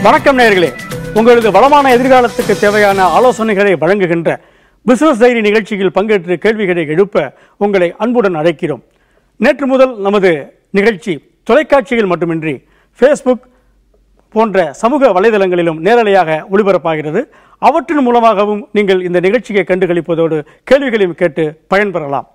வணக்கம் நேயர்களே உங்களது வளமான எதிர்காலத்துக்கு தேவையான ஆலோசனைகளை வழங்குகின்ற பிசினஸ் டைரி நிகழ்ச்சியில் பங்கேற்று கேள்விகளை எழுப்ப உங்களை அன்புடன் அழைக்கிறோம் நேற்று முதல் நமது நிகழ்ச்சி தொலைக்காட்சியில் மட்டுமின்றி ஃபேஸ்புக் போன்ற சமூக வலைதளங்களிலும் நேரலையாக ஒளிபரப்பாகிறது அவற்றின் மூலமாகவும் நீங்கள் இந்த நிகழ்ச்சியை கண்டுகளிப்பதோடு கேள்விகளையும் கேட்டு பயன்பெறலாம்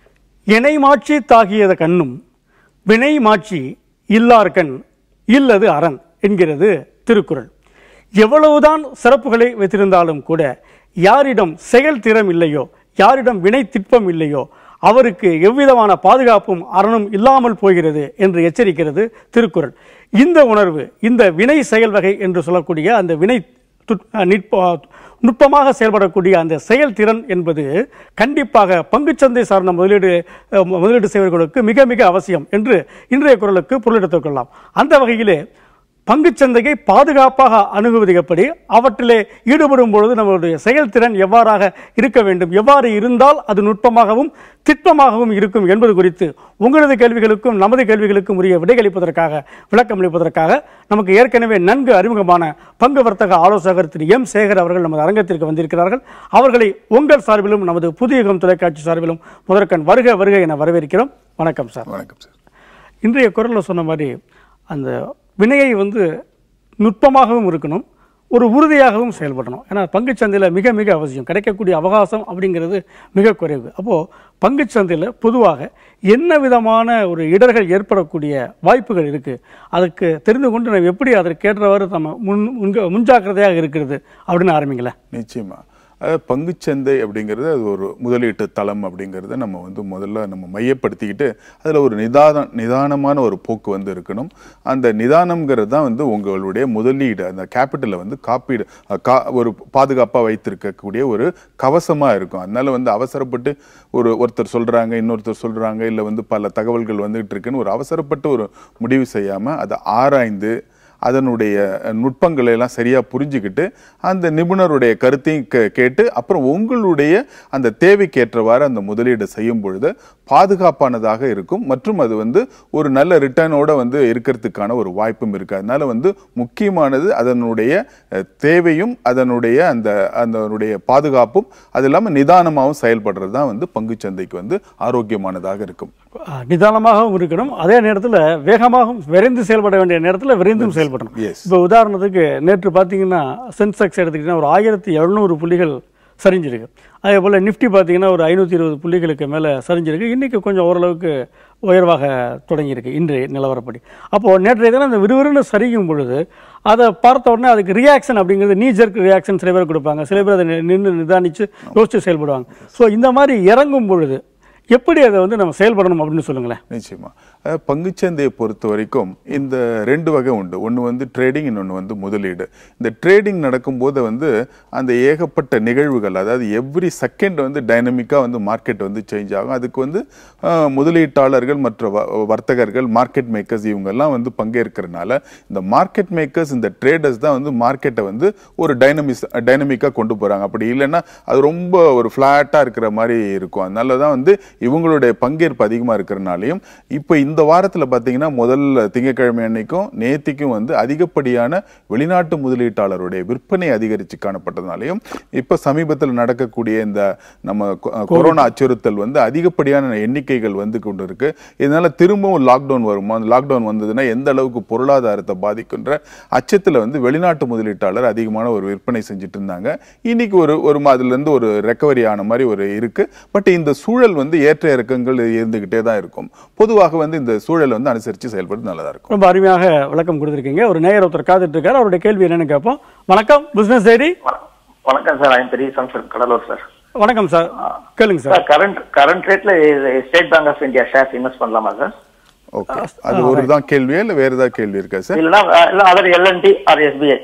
இணை மாட்சி தாகியத கண்ணும் வினை மாட்சி இல்லார்கண் இல்லது அரண் என்கிறது திருக்குறள் எவ்வளவுதான் சிறப்புகளை வைத்திருந்தாலும் கூட யாரிடம் செயல்திறம் இல்லையோ யாரிடம் வினை திட்பம் இல்லையோ அவருக்கு எவ்விதமான பாதுகாப்பும் அறனும் இல்லாமல் போகிறது என்று எச்சரிக்கிறது திருக்குறள் இந்த உணர்வு இந்த வினை செயல் வகை என்று சொல்லக்கூடிய அந்த வினை துட்- அஹ் நிற்ப- நுட்பமாக செயல்படக்கூடிய அந்த செயல்திறன் என்பது கண்டிப்பாக பங்குச்சந்தை சார்ந்த முதலீடு அஹ், முதலீடு செய்வர்களுக்கு மிக மிக அவசியம் என்று இன்றைய குரலுக்கு பொருளெடுத்துக் கொள்ளலாம் அந்த வகையிலே பங்குச்சந்தையை பாதுகாப்பாக அணுகுவது எப்படி அவற்றிலே ஈடுபடும் பொழுது நம்மளுடைய செயல்திறன் எவ்வாறாக இருக்க வேண்டும் எவ்வாறு இருந்தால் அது நுட்பமாகவும் திட்பமாகவும் இருக்கும் என்பது குறித்து உங்களது கேள்விகளுக்கும் நமது கேள்விகளுக்கும் உரிய விடையளிப்பதற்காக விளக்கம் அளிப்பதற்காக நமக்கு ஏற்கனவே நன்கு அறிமுகமான பங்கு வர்த்தக ஆலோசகர் திரு எம் சேகர் அவர்கள் நமது அரங்கத்திற்கு வந்திருக்கிறார்கள் அவர்களை உங்கள் சார்பிலும் நமது புதியகம் தொலைக்காட்சி சார்பிலும் முதற்கண் வருக வருக என வரவேற்கிறோம் வணக்கம் சார் வணக்கம் சார் இன்றைய குரலில் சொன்ன மாதிரி அந்த வினையை வந்து நுட்பமாகவும் இருக்கணும் ஒரு உறுதியாகவும் செயல்படணும் ஏன்னா பங்குச்சந்தையில் மிக மிக அவசியம் கிடைக்கக்கூடிய அவகாசம் அப்படிங்கிறது மிக குறைவு அப்போது பங்குச்சந்தையில் பொதுவாக என்ன விதமான ஒரு இடர்கள் ஏற்படக்கூடிய வாய்ப்புகள் இருக்குது அதுக்கு தெரிந்து கொண்டு நம்ம எப்படி அதற்கேற்றவாறு நம்ம முன் முன்க- முன்ஜாக்கிரதையாக இருக்கிறது அப்படின்னு ஆரம்பிங்களேன் நிச்சயமா அதாவது பங்குச்சந்தை அப்படிங்கிறது அது ஒரு முதலீட்டு தளம் அப்படிங்கிறத நம்ம வந்து முதல்ல நம்ம மையப்படுத்திக்கிட்டு அதில் ஒரு நிதான நிதானமான ஒரு போக்கு வந்து இருக்கணும் அந்த நிதானம்ங்கிறது தான் வந்து உங்களுடைய முதலீடு அந்த கேபிட்டலை வந்து காப்பீடு அஹ், கா ஒரு பாதுகாப்பாக வைத்திருக்கக்கூடிய ஒரு கவசமாக இருக்கும் அதனால வந்து அவசரப்பட்டு ஒரு ஒருத்தர் சொல்கிறாங்க இன்னொருத்தர் சொல்கிறாங்க இல்லை வந்து பல தகவல்கள் வந்துகிட்டு இருக்குன்னு ஒரு அவசரப்பட்டு ஒரு முடிவு செய்யாமல் அதை ஆராய்ந்து அதனுடைய நுட்பங்களை எல்லாம் சரியா புரிஞ்சுக்கிட்டு அந்த நிபுணருடைய கருத்தையும் கே- கேட்டு அப்புறம் உங்களுடைய அந்த தேவைக்கேற்றவாறு அந்த முதலீடு செய்யும் பொழுது பாதுகாப்பானதாக இருக்கும் மற்றும் அது வந்து ஒரு நல்ல ரிட்டர்னோட வந்து இருக்கிறதுக்கான ஒரு வாய்ப்பும் இருக்கு அதனால வந்து முக்கியமானது அதனுடைய அஹ், தேவையும் அதனுடைய அந்த அதனுடைய பாதுகாப்பும் அது இல்லாமல் நிதானமாகவும் செயல்படுறது தான் வந்து பங்குச்சந்தைக்கு வந்து ஆரோக்கியமானதாக இருக்கும் அஹ், நிதானமாகவும் இருக்கணும் அதே நேரத்தில் வேகமாகவும் விரைந்து செயல்பட வேண்டிய நேரத்தில் விரைந்தும் செயல்படணும் Yes. இப்போ உதாரணத்துக்கு நேற்று பார்த்தீங்கன்னா சென்செக்ஸ் எடுத்துக்கிட்டீங்கன்னா ஒரு ஆயிரத்தி எழுநூறு புள்ளிகள் சரிஞ்சிருக்கு அதே போல் நிஃப்டி பார்த்தீங்கன்னா ஒரு ஐநூற்றி இருபது புள்ளிகளுக்கு மேலே சரிஞ்சிருக்கு இன்றைக்கி கொஞ்சம் ஓரளவுக்கு உயர்வாக தொடங்கியிருக்கு இன்றைய நிலவரப்படி அப்போது நேற்றைய தினம் அந்த விறுவிறுன்னு சரியும் பொழுது அதை பார்த்த உடனே அதுக்கு ரியாக்ஷன் அப்படிங்கிறது நீ ஜெர்க் ரியாக்ஷன் சில பேர் கொடுப்பாங்க சில பேர் அதை நின்று நிதானித்து யோசிச்சு செயல்படுவாங்க ஸோ இந்த மாதிரி இறங்கும் பொழுது எப்படி அதை வந்து நம்ம செயல்படணும் அப்படின்னு சொல்லுங்களேன் நிச்சயமா அஹ் பங்குச்சந்தையை பொறுத்த வரைக்கும் இந்த ரெண்டு வகை உண்டு ஒன்று வந்து ட்ரேடிங் இன்னொன்று வந்து முதலீடு இந்த ட்ரேடிங் நடக்கும்போது வந்து அந்த ஏகப்பட்ட நிகழ்வுகள் அதாவது எவ்ரி செகண்ட் வந்து டைனமிக்காக வந்து மார்க்கெட் வந்து சேஞ்ச் ஆகும் அதுக்கு வந்து அஹ், முதலீட்டாளர்கள் மற்ற வ- வர்த்தகர்கள் மார்க்கெட் மேக்கர்ஸ் இவங்கெல்லாம் வந்து பங்கேற்கிறனால இந்த மார்க்கெட் மேக்கர்ஸ் இந்த ட்ரேடர்ஸ் தான் வந்து மார்க்கெட்டை வந்து ஒரு டைனமிஸ் டைனமிக்காக கொண்டு போகிறாங்க அப்படி இல்லைன்னா அது ரொம்ப ஒரு ஃப்ளாட்டாக இருக்கிற மாதிரி இருக்கும் அதனால தான் வந்து இவங்களுடைய பங்கேற்பு அதிகமாக இருக்கிறனாலையும் இப்போ இந்த வாரத்தில் பார்த்தீங்கன்னா முதல் திங்கட்கிழமை அன்னைக்கும் நேத்திக்கும் வந்து அதிகப்படியான வெளிநாட்டு முதலீட்டாளருடைய விற்பனை அதிகரித்து காணப்பட்டதுனாலையும் இப்போ சமீபத்தில் நடக்கக்கூடிய இந்த நம்ம கொ- கொரோனா அச்சுறுத்தல் வந்து அதிகப்படியான எண்ணிக்கைகள் வந்து கொண்டு இருக்கு இதனால திரும்பவும் லாக்டவுன் வருமா லாக்டவுன் வந்ததுன்னா எந்த அளவுக்கு பொருளாதாரத்தை பாதிக்குன்ற அச்சத்தில் வந்து வெளிநாட்டு முதலீட்டாளர் அதிகமான ஒரு விற்பனை செஞ்சுட்டு இருந்தாங்க இன்னைக்கு ஒரு ஒரு அதுல இருந்து ஒரு ரெக்கவரி ஆன மாதிரி ஒரு இருக்கு பட் இந்த சூழல் வந்து ஏற்ற இறக்கங்கள் இருந்துகிட்டே தான் இருக்கும் பொதுவாக வந்து இந்த சூழலை வந்து அனுசரித்து செயல்படுறது நல்லதா இருக்கும் ரொம்ப அருமையாக விளக்கம் கொடுத்துருக்கீங்க ஒரு நேயர் ஒருத்தர் காத்துட்டு இருக்காரு அவருடைய கேள்வி என்னன்னு கேட்போம் வணக்கம் பிசினஸ் டைரி வண- வணக்கம் sir I'm Periyasamy sir Cuddalore sir வணக்கம் சார் கேளுங்க சார் சார் கரண்ட் கரண்ட் ரேட்ல State Bank of India shares invest பண்ணலாமா சார் ஓகே அது ஒரு தான் கேள்வியா இல்ல வேற ஏதாவது கேள்வி இருக்கா சார் இல்லைன்னா இல்ல அதர் எல்என்டி ஆர் எஸ்பிஐ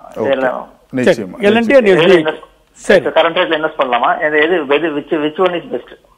நிச்சயமா எல்என்டி அண்ட் எஸ்பிஐ சரி கரண்ட் ரேட்ல இன்வெஸ்ட் பண்ணலாமா எது எது எது which which one is best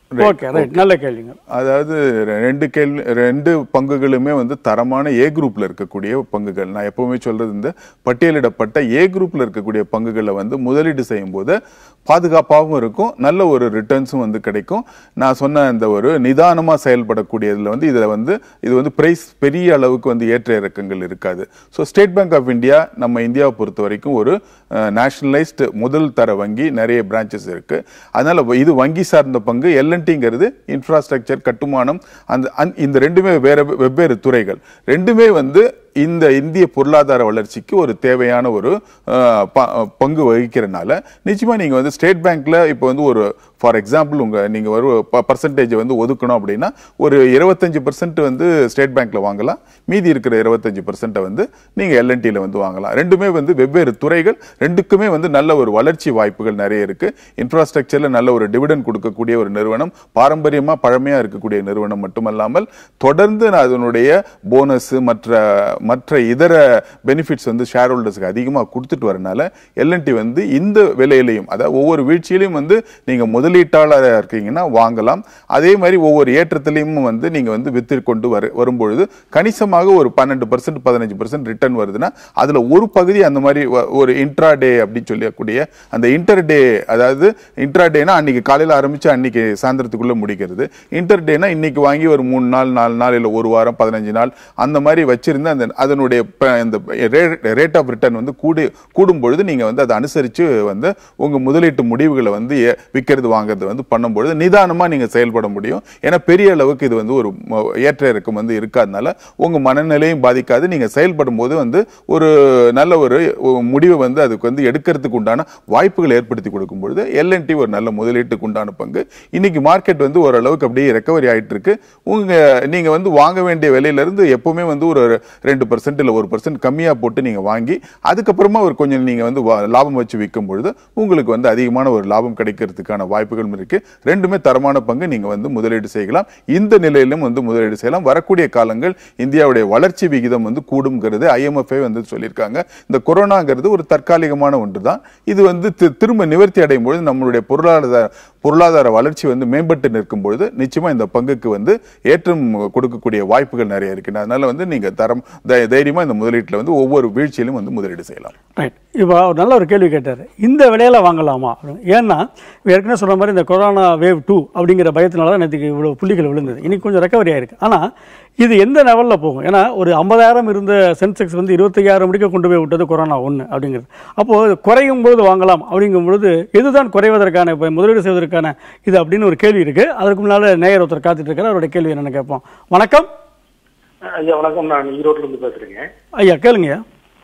okay right நல்ல கேள்விங்க அதாவது ரெ- ரெண்டு கேள்வி ரெண்டு பங்குகளுமே வந்து தரமான ஏ குரூப்ல இருக்கக்கூடிய பங்குகள் நான் எப்பவுமே சொல்றது இந்த பட்டியலிடப்பட்ட ஏ குரூப்ல இருக்கக்கூடிய பங்குகளை வந்து முதலீடு செய்யும் போது பாதுகாப்பாகவும் இருக்கும் நல்ல ஒரு ரிட்டர்ன்ஸும் வந்து கிடைக்கும் நான் சொன்ன இந்த ஒரு நிதானமா செயல்படக்கூடியதுல வந்து இதுல வந்து இது வந்து பிரைஸ் பெரிய அளவுக்கு வந்து ஏற்ற இறக்கங்கள் இருக்காது so State Bank of India நம்ம இந்தியாவை பொறுத்த வரைக்கும் ஒரு நேஷனலைஸ்டு முதல் தர வங்கி நிறைய பிரான்ச்சஸ் இருக்கு அதனால இது வங்கி சார்ந்த பங்கு எல்என்டிங்கிறது இன்ஃப்ராஸ்ட்ரக்சர் கட்டுமானம் அந்த அந்த- இந்த ரெண்டுமே வேற வெவ்வேறு துறைகள் ரெண்டுமே வந்து இந்த இந்திய பொருளாதார வளர்ச்சிக்கு ஒரு தேவையான ஒரு அஹ், ப- பங்கு வகிக்கிறனால நிச்சயமா நீங்க வந்து ஸ்டேட் பேங்க்ல இப்போ வந்து ஒரு ஃபார் எக்ஸாம்பிள் உங்க நீங்க ஒரு பர்சன்டேஜ் வந்து ஒதுக்கணும் அப்படின்னா ஒரு இருபத்தஞ்சு பர்சன்ட் வந்து ஸ்டேட் பேங்க்ல வாங்கலாம் மீதி இருக்கிற இருபத்தஞ்சு பர்சன்ட்டை வந்து நீங்க எல்என்டில வந்து வாங்கலாம் ரெண்டுமே வந்து வெவ்வேறு துறைகள் ரெண்டுக்குமே வந்து நல்ல ஒரு வளர்ச்சி வாய்ப்புகள் நிறைய இருக்கு இன்ஃப்ராஸ்ட்ரக்சர்ல நல்ல ஒரு டிவிடன் கொடுக்கக்கூடிய ஒரு நிறுவனம் பாரம்பரியமா பழமையா இருக்கக்கூடிய நிறுவனம் மட்டுமல்லாமல் தொடர்ந்து நான் அதனுடைய போனஸ் மற்ற மற்ற இதர பெனிஃபிட்ஸ் வந்து ஷேர் ஹோல்டர்ஸ்க்கு அதிகமாக கொடுத்துட்டு வரனால எல்என்டி வந்து இந்த விலையிலையும் அதாவது ஒவ்வொரு வீழ்ச்சியிலையும் வந்து நீங்க முதலீட்டாளராக இருக்கீங்கன்னா வாங்கலாம் அதே மாதிரி ஒவ்வொரு ஏற்றத்திலையும் வந்து நீங்க வந்து வித்து கொண்டு வர வரும்பொழுது கணிசமாக ஒரு பன்னெண்டு பர்சன்ட் பதினஞ்சு பர்சன்ட் ரிட்டர்ன் வருதுன்னா அதுல ஒரு பகுதி அந்த மாதிரி வ- ஒரு இன்ட்ரா டே அப்படின்னு சொல்லக்கூடிய அந்த இன்டர் டே அதாவது இன்ட்ரா டேனா அன்னைக்கு காலையில ஆரம்பிச்சு அன்னைக்கு சாயந்தரத்துக்குள்ள முடிக்கிறது இன்டர் டேனா இன்னைக்கு வாங்கி ஒரு மூணு நாள் நாலு நாள் இல்ல ஒரு வாரம் பதினஞ்சு நாள் அந்த மாதிரி வச்சிருந்து அந்த அதனுடைய ப- இந்த ரேட் ஆஃப் ரிட்டர்ன் வந்து கூடி கூடும் பொழுது நீங்க வந்து அதை அனுசரிச்சு வந்து உங்க முதலீட்டு முடிவுகளை வந்து ஏ- விக்கிறது வாங்குறது வந்து பண்ணும்பொழுது நிதானமா நீங்க செயல்பட முடியும் ஏன்னா பெரிய அளவுக்கு இது வந்து ஒரு ம- ஏற்ற இறக்கம் வந்து இருக்காதனால உங்க மனநிலையும் பாதிக்காது நீங்க செயல்படும் போது வந்து ஒரு நல்ல ஒரு ஒரு முடிவை வந்து அதுக்கு வந்து எடுக்கிறதுக்கு உண்டான வாய்ப்புகள் ஏற்படுத்தி கொடுக்கும் பொழுது எல்என்டி ஒரு நல்ல முதலீட்டுக்கு உண்டான பங்கு இன்னைக்கு மார்க்கெட் வந்து ஓரளவுக்கு அப்படியே ரெக்கவரி ஆயிட்டு இருக்கு உங்க நீங்க வந்து வாங்க வேண்டிய விலையில இருந்து எப்பவுமே வந்து ஒரு ரெண்டு பர்சன்ட் இல்ல ஒரு பர்சன்ட் கம்மியா போட்டு நீங்க வாங்கி அதுக்கப்புறமா ஒரு கொஞ்சம் நீங்க வந்து வா- லாபம் வச்சு விற்கும் பொழுது உங்களுக்கு வந்து அதிகமான ஒரு லாபம் கிடைக்கிறதுக்கான வாய்ப்புகளும் இருக்கு ரெண்டுமே தரமான பங்கு நீங்க வந்து முதலீடு செய்யலாம் இந்த நிலையிலும் வந்து முதலீடு செய்யலாம் வரக்கூடிய காலங்கள் இந்தியாவுடைய வளர்ச்சி விகிதம் வந்து கூடும்ங்கிறது ஐஎம்எஃப்ஏ வந்து சொல்லியிருக்காங்க இந்த கொரோனாங்கிறது ஒரு தற்காலிகமான ஒன்று தான் இது வந்து தி- திரும்ப நிவர்த்தி அடையும் பொழுது நம்மளுடைய பொருளாதார பொருளாதார வளர்ச்சி வந்து மேம்பட்டு நிற்கும் பொழுது நிச்சயமா இந்த பங்குக்கு வந்து ஏற்றம் கொடுக்கக்கூடிய வாய்ப்புகள் நிறைய இருக்கு அதனால வந்து நீங்க தரம் தை- தைரியமா இந்த முதலீட்டுல வந்து ஒவ்வொரு வீழ்ச்சியிலும் வந்து முதலீடு செய்யலாம் ரைட் இப்போ அவர் நல்ல ஒரு கேள்வி கேட்டார் இந்த விலையில வாங்கலாமா அப்படின்னு. ஏன்னா ஏற்கனவே சொன்ன மாதிரி இந்த கொரோனா வேவ் டூ அப்படிங்கிற பயத்தினால தான் நேற்றுக்கு இவ்வளோ புள்ளிகள் விழுந்தது இன்னைக்கு கொஞ்சம் ரெக்கவரி ஆயிருக்கு ஆனால் இது எந்த லெவலில் போகும் ஏன்னா ஒரு ஐம்பதாயிரம் இருந்த சென்செக்ஸ் வந்து இருபத்தையாயிரம் முடிக்க கொண்டு போய் விட்டது கொரோனா ஒன்று அப்படிங்கிறது அப்போது குறையும் பொழுது வாங்கலாம் அப்படிங்கும் பொழுது இதுதான் குறைவதற்கான இப்போ முதலீடு செய்வதற்கான இது அப்படின்னு ஒரு கேள்வி இருக்கு அதற்கு முன்னால் நேயர் ஒருத்தர் காத்துட்டு இருக்காரு அவருடைய கேள்வி என்னன்னு கேட்போம் வணக்கம் ஐயா வணக்கம் நான் ஈரோட்ல இருந்து பேசுறேங்க ஐயா கேளுங்கய்யா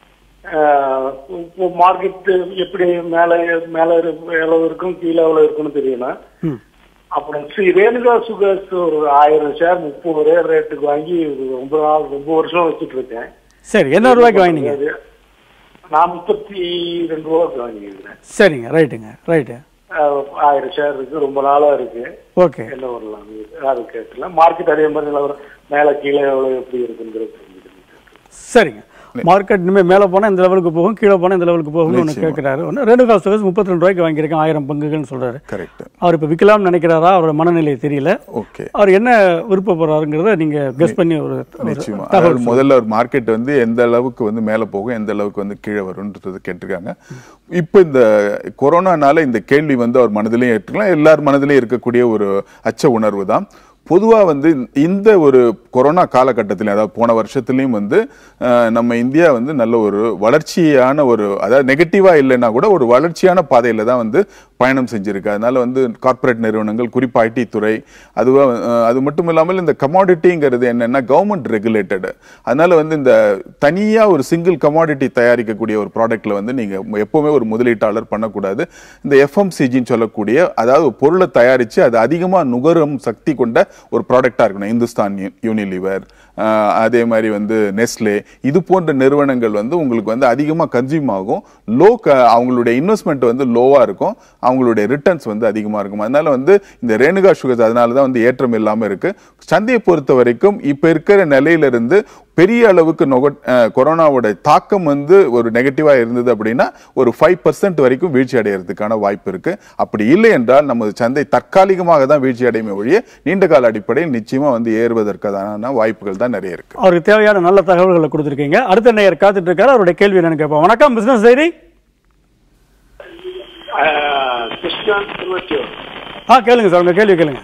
அஹ் இப்போ மார்க்கெட் எப்படி மேல மேல இரு- எவ்வளவு இருக்கும் கீழே எவ்வளவு இருக்கும்னு தெரியணும் ம் அப்புறம் ஸ்ரீ ரேணுகா சுகர்ஸ் ஒரு ஆயிரம் ஷேர் முப்பது ஒரே ரேட்டுக்கு வாங்கி ஒரு ரொம்ப நாள் ரொம்ப வருஷம் வச்சுட்டு இருக்கேன் சரி என்ன ரூபாய்க்கு வாங்கினீங்க அது நான் முப்பத்தி ரெண்டு ரூபாய்க்கு வாங்கியிருக்கிறேன் சரிங்க ரைட்டுங்க ரைட்டு அஹ் ஆயிரம் ஷேர் இருக்கு ரொம்ப நாளா இருக்கு ஓகே என்ன வரலாம் அது கேட்கலாம் மார்க்கெட் அதே மாதிரி நிலவரம் மேல கீழே எவ்வளவு எப்படி இருக்குங்கிறது தெரிஞ்சுக்கணும் சரிங்க மார்க்கெட் இனிமேல் மேலே போனால் இந்த லெவலுக்கு போகும் கீழே போனால் இந்த லெவலுக்கு போகும்னு ஒன்று நிச்சயமா. கேட்குறாரு ஒன்று ரெண்டு காசு சுகர்ஸ் முப்பத்தி ரெண்டு ரூபாய்க்கு வாங்கியிருக்கேன் ஆயிரம் பங்குகள்னு சொல்றாரு கரெக்ட் அவர் இப்போ விற்கலாம்னு நினைக்கிறாரா அவரோட மனநிலை தெரியல ஓகே அவர் என்ன விருப்பப்படுறாருங்கிறத நீங்க கெஸ் பண்ணி ஒரு ஒரு நிச்சயமா தகவல் அதாவது முதல்ல ஒரு மார்க்கெட் வந்து எந்த அளவுக்கு வந்து மேல போகும் எந்த அளவுக்கு வந்து கீழே வரும்ன்றது கேட்டிருக்காங்க இப்போ இந்த கொரோனானால இந்த கேள்வி வந்து அவர் மனதிலையும் ஏற்றுக்கலாம் எல்லார் மனதிலையும் இருக்கக்கூடிய ஒரு அச்ச உணர்வு தான் பொதுவா வந்து இந்த ஒரு கொரோனா காலகட்டத்திலையும் அதாவது போன வருஷத்துலயும் வந்து அஹ், நம்ம இந்தியா வந்து நல்ல ஒரு வளர்ச்சியான ஒரு அதாவது நெகட்டிவா இல்லைன்னா கூட ஒரு வளர்ச்சியான பாதையில தான் வந்து பயணம் செஞ்சிருக்கு அதனால வந்து கார்ப்பரேட் நிறுவனங்கள் குறிப்பா ஐடி துறை அதுவா அஹ், அது மட்டும் இல்லாமல் இந்த கமாடிட்டிங்கிறது என்னன்னா கவர்மெண்ட் ரெகுலேட்டட் அதனால வந்து இந்த தனியா ஒரு சிங்கிள் கமாடிட்டி தயாரிக்கக்கூடிய ஒரு ப்ராடக்ட்ல வந்து நீங்க எப்பவுமே ஒரு முதலீட்டாளர் பண்ணக்கூடாது இந்த எஃப்எம்சிஜின்னு சொல்லக்கூடிய அதாவது ஒரு பொருளை தயாரிச்சு அது அதிகமா நுகரும் சக்தி கொண்ட ஒரு ப்ராடக்டா இருக்கணும் இந்துஸ்தான் யூ- யூனிலிவர் ஆஹ், அதே மாதிரி வந்து நெஸ்லே இது போன்ற நிறுவனங்கள் வந்து உங்களுக்கு வந்து அதிகமா கன்சியூம் ஆகும் லோ அவங்களுடைய இன்வெஸ்ட்மெண்ட் வந்து லோவா இருக்கும் அவங்களுடைய ரிட்டர்ன்ஸ் வந்து அதிகமா இருக்கும் அதனால வந்து இந்த ரேணுகா சுகர்ஸ் அதனால தான் வந்து ஏற்றம் இல்லாம இருக்கு சந்தையை பொறுத்த வரைக்கும் இப்ப இருக்கிற நிலையிலிருந்து பெரிய அளவுக்கு நொக அஹ், கொரோனாவோட தாக்கம் வந்து ஒரு நெகட்டிவா இருந்தது அப்படின்னா ஒரு ஃபைவ் பர்சன்ட் வரைக்கும் வீழ்ச்சி அடைகிறதுக்கான வாய்ப்பு இருக்கு அப்படி இல்லை என்றால் நமது சந்தை தற்காலிகமாக தான் வீழ்ச்சி அடையுமே ஒழிய நீண்ட கால அடிப்படையில் நிச்சயமா வந்து ஏறுவதற்கான வாய்ப்புகள் தான் நிறைய இருக்கு அவருக்கு தேவையான நல்ல தகவல்களை கொடுத்துருக்கீங்க அடுத்த நேயர் காத்துட்டு இருக்காரு அவருடைய கேள்வி என்னன்னு கேட்போம் வணக்கம் பிசினஸ் டைரி கிருஷ்ணன் திருவச்சூர் ஆ கேளுங்க சார் உங்க கேள்வி கேளுங்க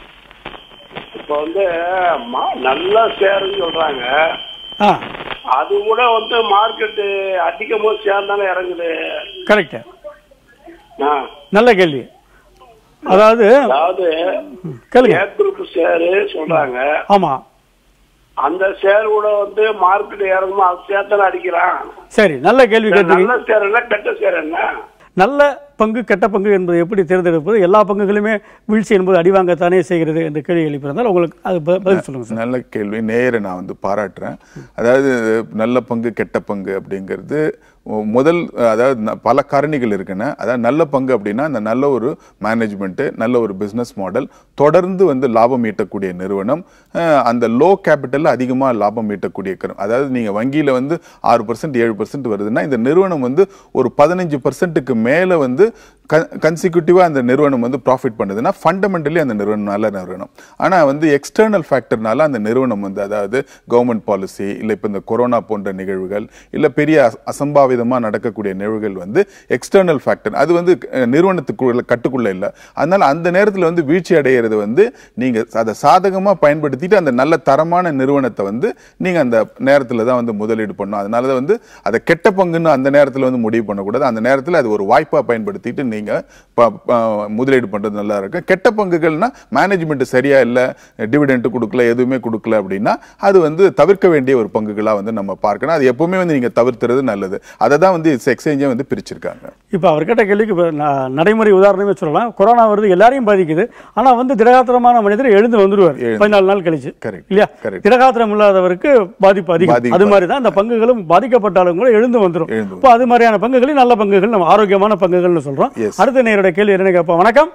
இப்ப வந்து மா- நல்ல ஷேர்னு சொல்றாங்க ஆ அது கூட வந்து மார்க்கெட் அதிகமா ஷேர் தானே இறங்குது கரெக்ட் ஆ. நல்ல கேள்வி அதாவது அதாவது கேளுங்க ஏ குரூப் ஷேரு சொல்றாங்க ஆமா அந்த ஷேர் கூட வந்து மார்க்கெட் இறங்குமா அது ஷேர் தானே அடிக்கிறான் சரி நல்ல கேள்வி கேட்டீங்க நல்ல ஷேர் என்ன கெட்ட ஷேர் என்ன நல்ல பங்கு கெட்ட பங்கு என்பது எப்படி தேர்ந்தெடுப்பது எல்லா பங்குகளுமே வீழ்ச்சி என்பது அடிவாங்கத்தானே செய்கிறது என்ற கேள்வி எழுப்பியிருந்தால் உங்களுக்கு அது ப- பதில் சொல்லுங்க சார் நல்ல கேள்வி நேயரை நான் வந்து பாராட்டுறேன் அதாவது நல்ல பங்கு கெட்ட பங்கு அப்படிங்கிறது ஒ- முதல் அதாவது ந- பல காரணிகள் இருக்குன்னு அதாவது நல்ல பங்கு அப்படின்னா அந்த நல்ல ஒரு மேனேஜ்மெண்ட்டு நல்ல ஒரு பிஸ்னஸ் மாடல் தொடர்ந்து வந்து லாபம் ஈட்டக்கூடிய நிறுவனம் அஹ், அந்த லோ கேபிட்டலில் அதிகமாக லாபம் ஈட்டக்கூடிய கரு- அதாவது நீங்கள் வங்கியில் வந்து ஆறு பர்சன்ட் ஏழு பர்சன்ட் வருதுன்னா இந்த நிறுவனம் வந்து ஒரு பதினஞ்சு பர்சன்ட்டுக்கு மேலே வந்து கன்சிக்யூட்டிவாக அந்த நிறுவனம் வந்து ப்ராஃபிட் பண்ணுதுன்னா ஃபண்டமெண்டலி அந்த நிறுவனம் நல்ல நிறுவனம் ஆனால் வந்து எக்ஸ்டர்னல் ஃபேக்டர்னால அந்த நிறுவனம் வந்து அதாவது கவர்மெண்ட் பாலிசி இல்லை இப்போ இந்த கொரோனா போன்ற நிகழ்வுகள் இல்லை பெரிய அச- அசம்பாவிதமா நடக்கக்கூடிய நிகழ்வுகள் வந்து எக்ஸ்டர்னல் ஃபேக்டர் அது வந்து அஹ், நிறுவனத்துக்குள்ள கட்டுக்குள்ள இல்லை அதனால அந்த நேரத்தில் வந்து வீழ்ச்சி அடைகிறது வந்து நீங்க அதை சாதகமாக பயன்படுத்திட்டு அந்த நல்ல தரமான நிறுவனத்தை வந்து நீங்க அந்த நேரத்தில் தான் வந்து முதலீடு பண்ணணும் அதனால தான் வந்து அதை கெட்ட பங்குன்னு அந்த நேரத்தில் வந்து முடிவு பண்ணக்கூடாது அந்த நேரத்தில் அது ஒரு வாய்ப்பா பயன்படுத்திட்டு நீங்க ப- ப- முதலீடு பண்றது நல்லா இருக்கும் கெட்ட பங்குகள்னா மேனேஜ்மெண்ட் சரியா இல்ல டிவிடெண்ட் கொடுக்கல எதுவுமே கொடுக்கல அப்படின்னா அது வந்து தவிர்க்க வேண்டிய ஒரு பங்குகளா வந்து நம்ம பார்க்கணும் அது எப்பவுமே வந்து நீங்க தவிர்த்துறது நல்லது அதை தான் வந்து எக்ஸ்சேஞ்சே வந்து பிரிச்சிருக்காங்க இப்போ அவர் கேட்ட கேள்விக்கு இப்ப ந- நடைமுறை உதாரணமே சொல்லலாம் கொரோனா வருது எல்லாரையும் பாதிக்குது ஆனா வந்து திடகாத்திரமான மனிதர் எழுந்து வந்துருவார் எழுந்து. பதினாலு நாள் கழிச்சு Correct. இல்லையா Correct. திடகாத்திரம் இல்லாதவருக்கு பாதிப்பு அதிகம் பாதிப்பு அது மாதிரி தான் இந்த பங்குகளும் பாதிக்கப்பட்டாலும் கூட எழுந்து வந்துரும் எழுந்து இப்போ அது மாதிரியான பங்குகளில் நல்ல பங்குகள் நம்ம ஆரோக்கியமான பங்குகள்னு சொல்றோம் Yes. அடுத்த நேரோட கேள்வி என்னன்னு கேட்போம் வணக்கம்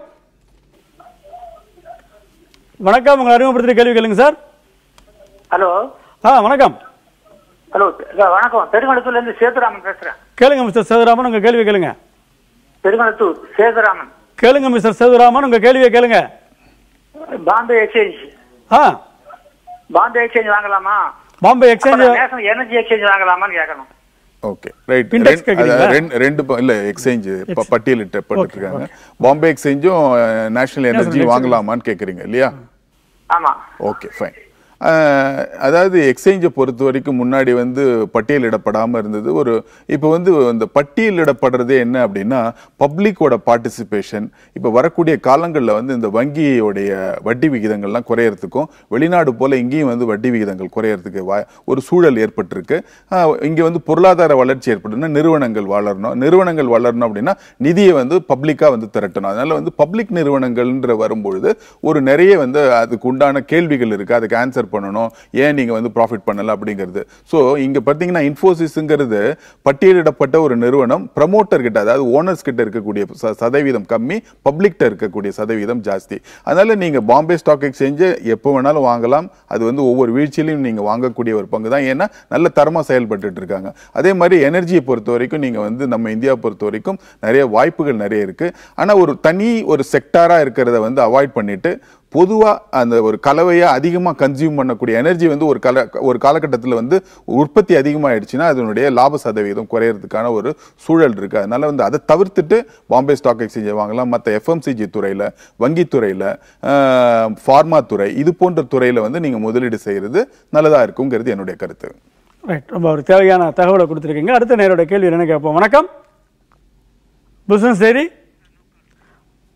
வணக்கம் உங்க அறிமுகப்படுத்திய கேள்வி கேளுங்க சார் ஹலோ ஆ வணக்கம் ஹலோ வணக்கம் பெருங்கலத்தூர்ல இருந்து சேதுராமன் பேசுறேன் கேளுங்க மிஸ்டர் சேதுராமன் உங்க கேள்வியை கேளுங்க பெருங்கலத்தூர் சேதுராமன் கேளுங்க மிஸ்டர் சேதுராமன் உங்க கேள்வியை கேளுங்க பாம்பே எக்ஸ்சேஞ்ச் ஆ பாம்பே எக்ஸ்சேஞ்ச் வாங்கலாமா Bombay exchange national energy exchange வாங்கலாமான்னு கேட்கணும் ஓகே ரைட் Index கேக்குறீங்களா? ரெண்டு ப- இல்ல எக்ஸ்சேஞ்ச் பட்டியலிட்டப்பட்டு இருக்காங்க பாம்பே எக்ஸ்சேஞ்சும் நேஷனல் எனர்ஜி வாங்கலாமான்னு கேக்குறீங்க இல்லையா ஆமா ஓகே ஃபைன் அதாவது எக்ஸ்சேஞ்சை பொறுத்த வரைக்கும் முன்னாடி வந்து பட்டியலிடப்படாமல் இருந்தது ஒரு இப்போ வந்து இந்த பட்டியலிடப்படுறதே என்ன அப்படின்னா பப்ளிக்கோட பார்ட்டிசிபேஷன் இப்போ வரக்கூடிய காலங்களில் வந்து இந்த வங்கியோடைய வட்டி விகிதங்கள்லாம் குறையறதுக்கும் வெளிநாடு போல இங்கேயும் வந்து வட்டி விகிதங்கள் குறையறதுக்கு வா ஒரு சூழல் ஏற்பட்டிருக்கு இங்கே வந்து பொருளாதார வளர்ச்சி ஏற்படணும்னா நிறுவனங்கள் வளரணும் நிறுவனங்கள் வளரணும் அப்படின்னா நிதியை வந்து பப்ளிக்காக வந்து திரட்டணும் அதனால வந்து பப்ளிக் நிறுவனங்கள்ன்ற வரும்பொழுது ஒரு நிறைய வந்து அதுக்கு உண்டான கேள்விகள் இருக்கு அதுக்கு ஆன்சர் பண்ணணும் ஏன் நீங்க வந்து ப்ராஃபிட் பண்ணல அப்படிங்கிறது ஸோ இங்க பார்த்தீங்கன்னா இன்ஃபோசிஸ்ங்கிறது பட்டியலிடப்பட்ட ஒரு நிறுவனம் ப்ரமோட்டர் கிட்ட அதாவது ஓனர்ஸ் கிட்ட இருக்கக்கூடிய ச- சதவீதம் கம்மி பப்ளிக்ட இருக்கக்கூடிய சதவீதம் ஜாஸ்தி அதனால நீங்க பாம்பே ஸ்டாக் எக்ஸ்சேஞ்சை எப்போ வேணாலும் வாங்கலாம் அது வந்து ஒவ்வொரு வீழ்ச்சியிலையும் நீங்க வாங்கக்கூடிய ஒரு பங்கு தான் ஏன்னா நல்ல தரமா செயல்பட்டுட்டு இருக்காங்க அதே மாதிரி எனர்ஜியை பொறுத்த வரைக்கும் நீங்க வந்து நம்ம இந்தியா பொறுத்த வரைக்கும் நிறைய வாய்ப்புகள் நிறைய இருக்கு ஆனா ஒரு தனி ஒரு செக்டாரா இருக்கிறத வந்து அவாய்ட் பண்ணிட்டு பொதுவா அந்த ஒரு கலவையா அதிகமா கன்சியூம் பண்ணக்கூடிய எனர்ஜி வந்து ஒரு கல ஒரு காலகட்டத்தில் வந்து உற்பத்தி அதிகமாயிடுச்சுன்னா அதனுடைய லாப சதவீதம் குறையறதுக்கான ஒரு சூழல் இருக்கு அதனால வந்து அதை தவிர்த்துட்டு பாம்பே ஸ்டாக் எக்ஸ்சேஞ்சை வாங்கலாம் மற்ற எஃப்எம்சிஜி துறையில வங்கித்துறையில ஃபார்மா துறை இது போன்ற துறையில வந்து நீங்க முதலீடு செய்யறது நல்லதா இருக்குங்கிறது என்னுடைய கருத்து ரைட் ரொம்ப ஒரு தேவையான தகவலை கொடுத்துருக்கீங்க அடுத்த நேரோட கேள்வி என்ன கேட்போம் வணக்கம் பிசினஸ் டைரி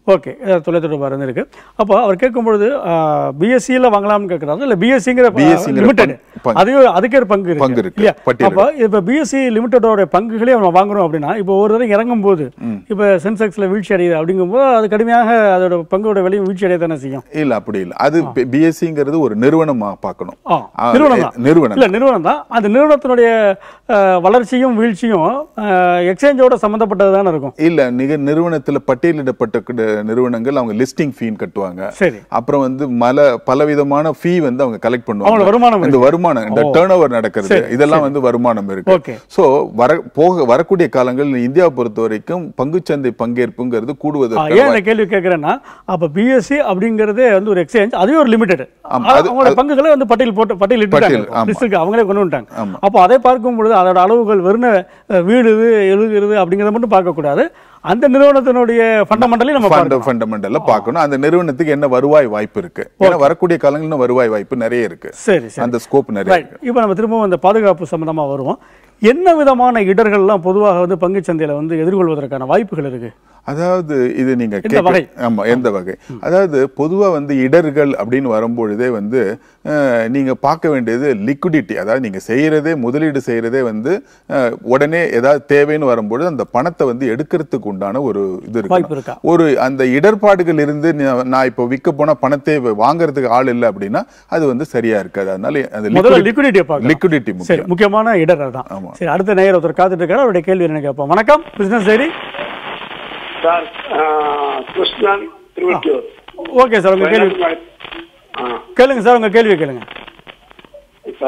ஓகே தொலைத்தொடர்பு இருந்திருக்கு அப்போ அவர் கேட்கும்பொழுது பிஎஸ்சியில் வாங்கலாம்னு கேட்குறாரு இல்லை பிஎஸ்சிங்கிற BSc ங்கிற லிமிடெட் பங்கு. அது அதுக்கே ஒரு பங்கு பங்கு இருக்கு இருக்கு. இல்லையா பட்டியல் அப்போ இப்போ பிஎஸ்சி லிமிடெடோட பங்குகளே நம்ம வாங்குறோம் அப்படின்னா இப்போ ஒரு தடவை இறங்கும் போது இப்போ சென்செக்ஸில் வீழ்ச்சி அடையுது அப்படிங்கும்போது அது கடுமையாக அதோட பங்கோட விலையும் வீழ்ச்சி அடைய தானே செய்யும் இல்ல அப்படி இல்ல அது பிஎஸ்சிங்கிறது ஒரு நிறுவனமா பார்க்கணும் ஆ, ஆ, நிறுவனம் தான் நிறுவனம் இல்ல நிறுவனம் தான் அந்த நிறுவனத்தினுடைய அஹ், வளர்ச்சியும் வீழ்ச்சியும் எக்ஸ்சேஞ்சோட சம்பந்தப்பட்டது தானே இருக்கும் இல்ல நிக நிறுவனத்துல பட்டியலிடப்பட்ட கிட- நிறுவனங்கள் அவங்க லிஸ்டிங் ஃபீன் கட்டுவாங்க சரி அப்புறம் வந்து மல பலவிதமான ஃபீ வந்து அவங்க கலெக்ட் அவங்களோட பண்ணுவாங்க வருமானம் இந்த வருமானம் இந்த டேர்ன் ஓவர் நடக்கிறது சரி, இதெல்லாம் வந்து வருமானம் இருக்கு Okay. சோ வர போக வரக்கூடிய காலங்கள் இந்தியா பொறுத்த வரைக்கும் பங்குச்சந்தை பங்கேற்புங்கிறது ஆ, கூடுவதற்கு ஏன் இந்த கேள்வி கேட்கிறேன்னா அப்ப பிஎஸ்சி அப்படிங்கிறதே வந்து ஒரு எக்ஸ்சேஞ்ச் அதுவே ஒரு லிமிடெட் ஆமா, அது- அவங்களோட பங்குகளை வந்து பட்டியல் போட்டு பட்டியல் பட்டியல், இட்டுட்டாங்க ஆமா. லிஸ்ட்டுக்கு அவங்களே கொண்டு வந்துட்டாங்க ஆமா. அப்போ அதை பார்க்கும் பொழுது அதோட அளவுகள் வெறும் வீடுது எழுதுகிறது அப்படிங்கிறத மட்டும் பார்க்கக்கூடாது அந்த நிறுவனத்தினுடைய ஃபண்டமெண்டலி நம்ம பார்க்கணும் ஃபண்டமெண்டல்ல பார்க்கணும் அந்த நிறுவனத்துக்கு என்ன வருவாய் வாய்ப்பு இருக்கு ஏன்னா வரக்கூடிய காலங்கள் இன்னும் வருவாய் வாய்ப்பு நிறைய இருக்கு சரி சரி அந்த ஸ்கோப் நிறைய ரைட் இப்போ நம்ம திரும்பவும் அந்த பாதுகாப்பு சம்பந்தமா வருவோம் என்ன விதமான இடர்கள்லாம் பொதுவாக வந்து பங்குச் சந்தையில வந்து எதிர்கொள்வதற்கான வாய்ப்புகள் இருக்கு அதாவது இது நீங்க எந்த கேட்க- வகை? ஆமா எந்த வகை அதாவது பொதுவா வந்து இடர்கள் அப்படின்னு வரும்பொழுதே வந்து அஹ், நீங்க பார்க்க வேண்டியது லிக்விடிட்டி அதாவது நீங்க செய்யறதே முதலீடு செய்யறதே வந்து அஹ், உடனே ஏதாவது தேவைன்னு வரும்பொழுது அந்த பணத்தை வந்து எடுக்கிறதுக்கு உண்டான ஒரு இது வாய்ப்பு இருக்கா? இருக்கு ஒரு அந்த இடர்பாடுகள் இருந்து நீ- நான் இப்போ விற்க போனா பணத்தை வாங்குறதுக்கு ஆள் இல்லை அப்படின்னா அது வந்து சரியா இருக்காது அதனால அந்த முதல்ல லிக்விடிட்டியை பார்க்கலாம் லிக்விடிட்டி சரி முக்கியம் முக்கியமான இடர் தான் ஆமா. சரி அடுத்த நேயர் ஒருத்தர் காத்துட்டு இருக்காரு அவருடைய கேள்வி என்ன கேட்போம் வணக்கம் business diary sir Krishnan Thiruvattiyur okay sir உங்க கேள்வி ஆ, கேளுங்க சார் உங்க கேள்வி கேளுங்க இப்ப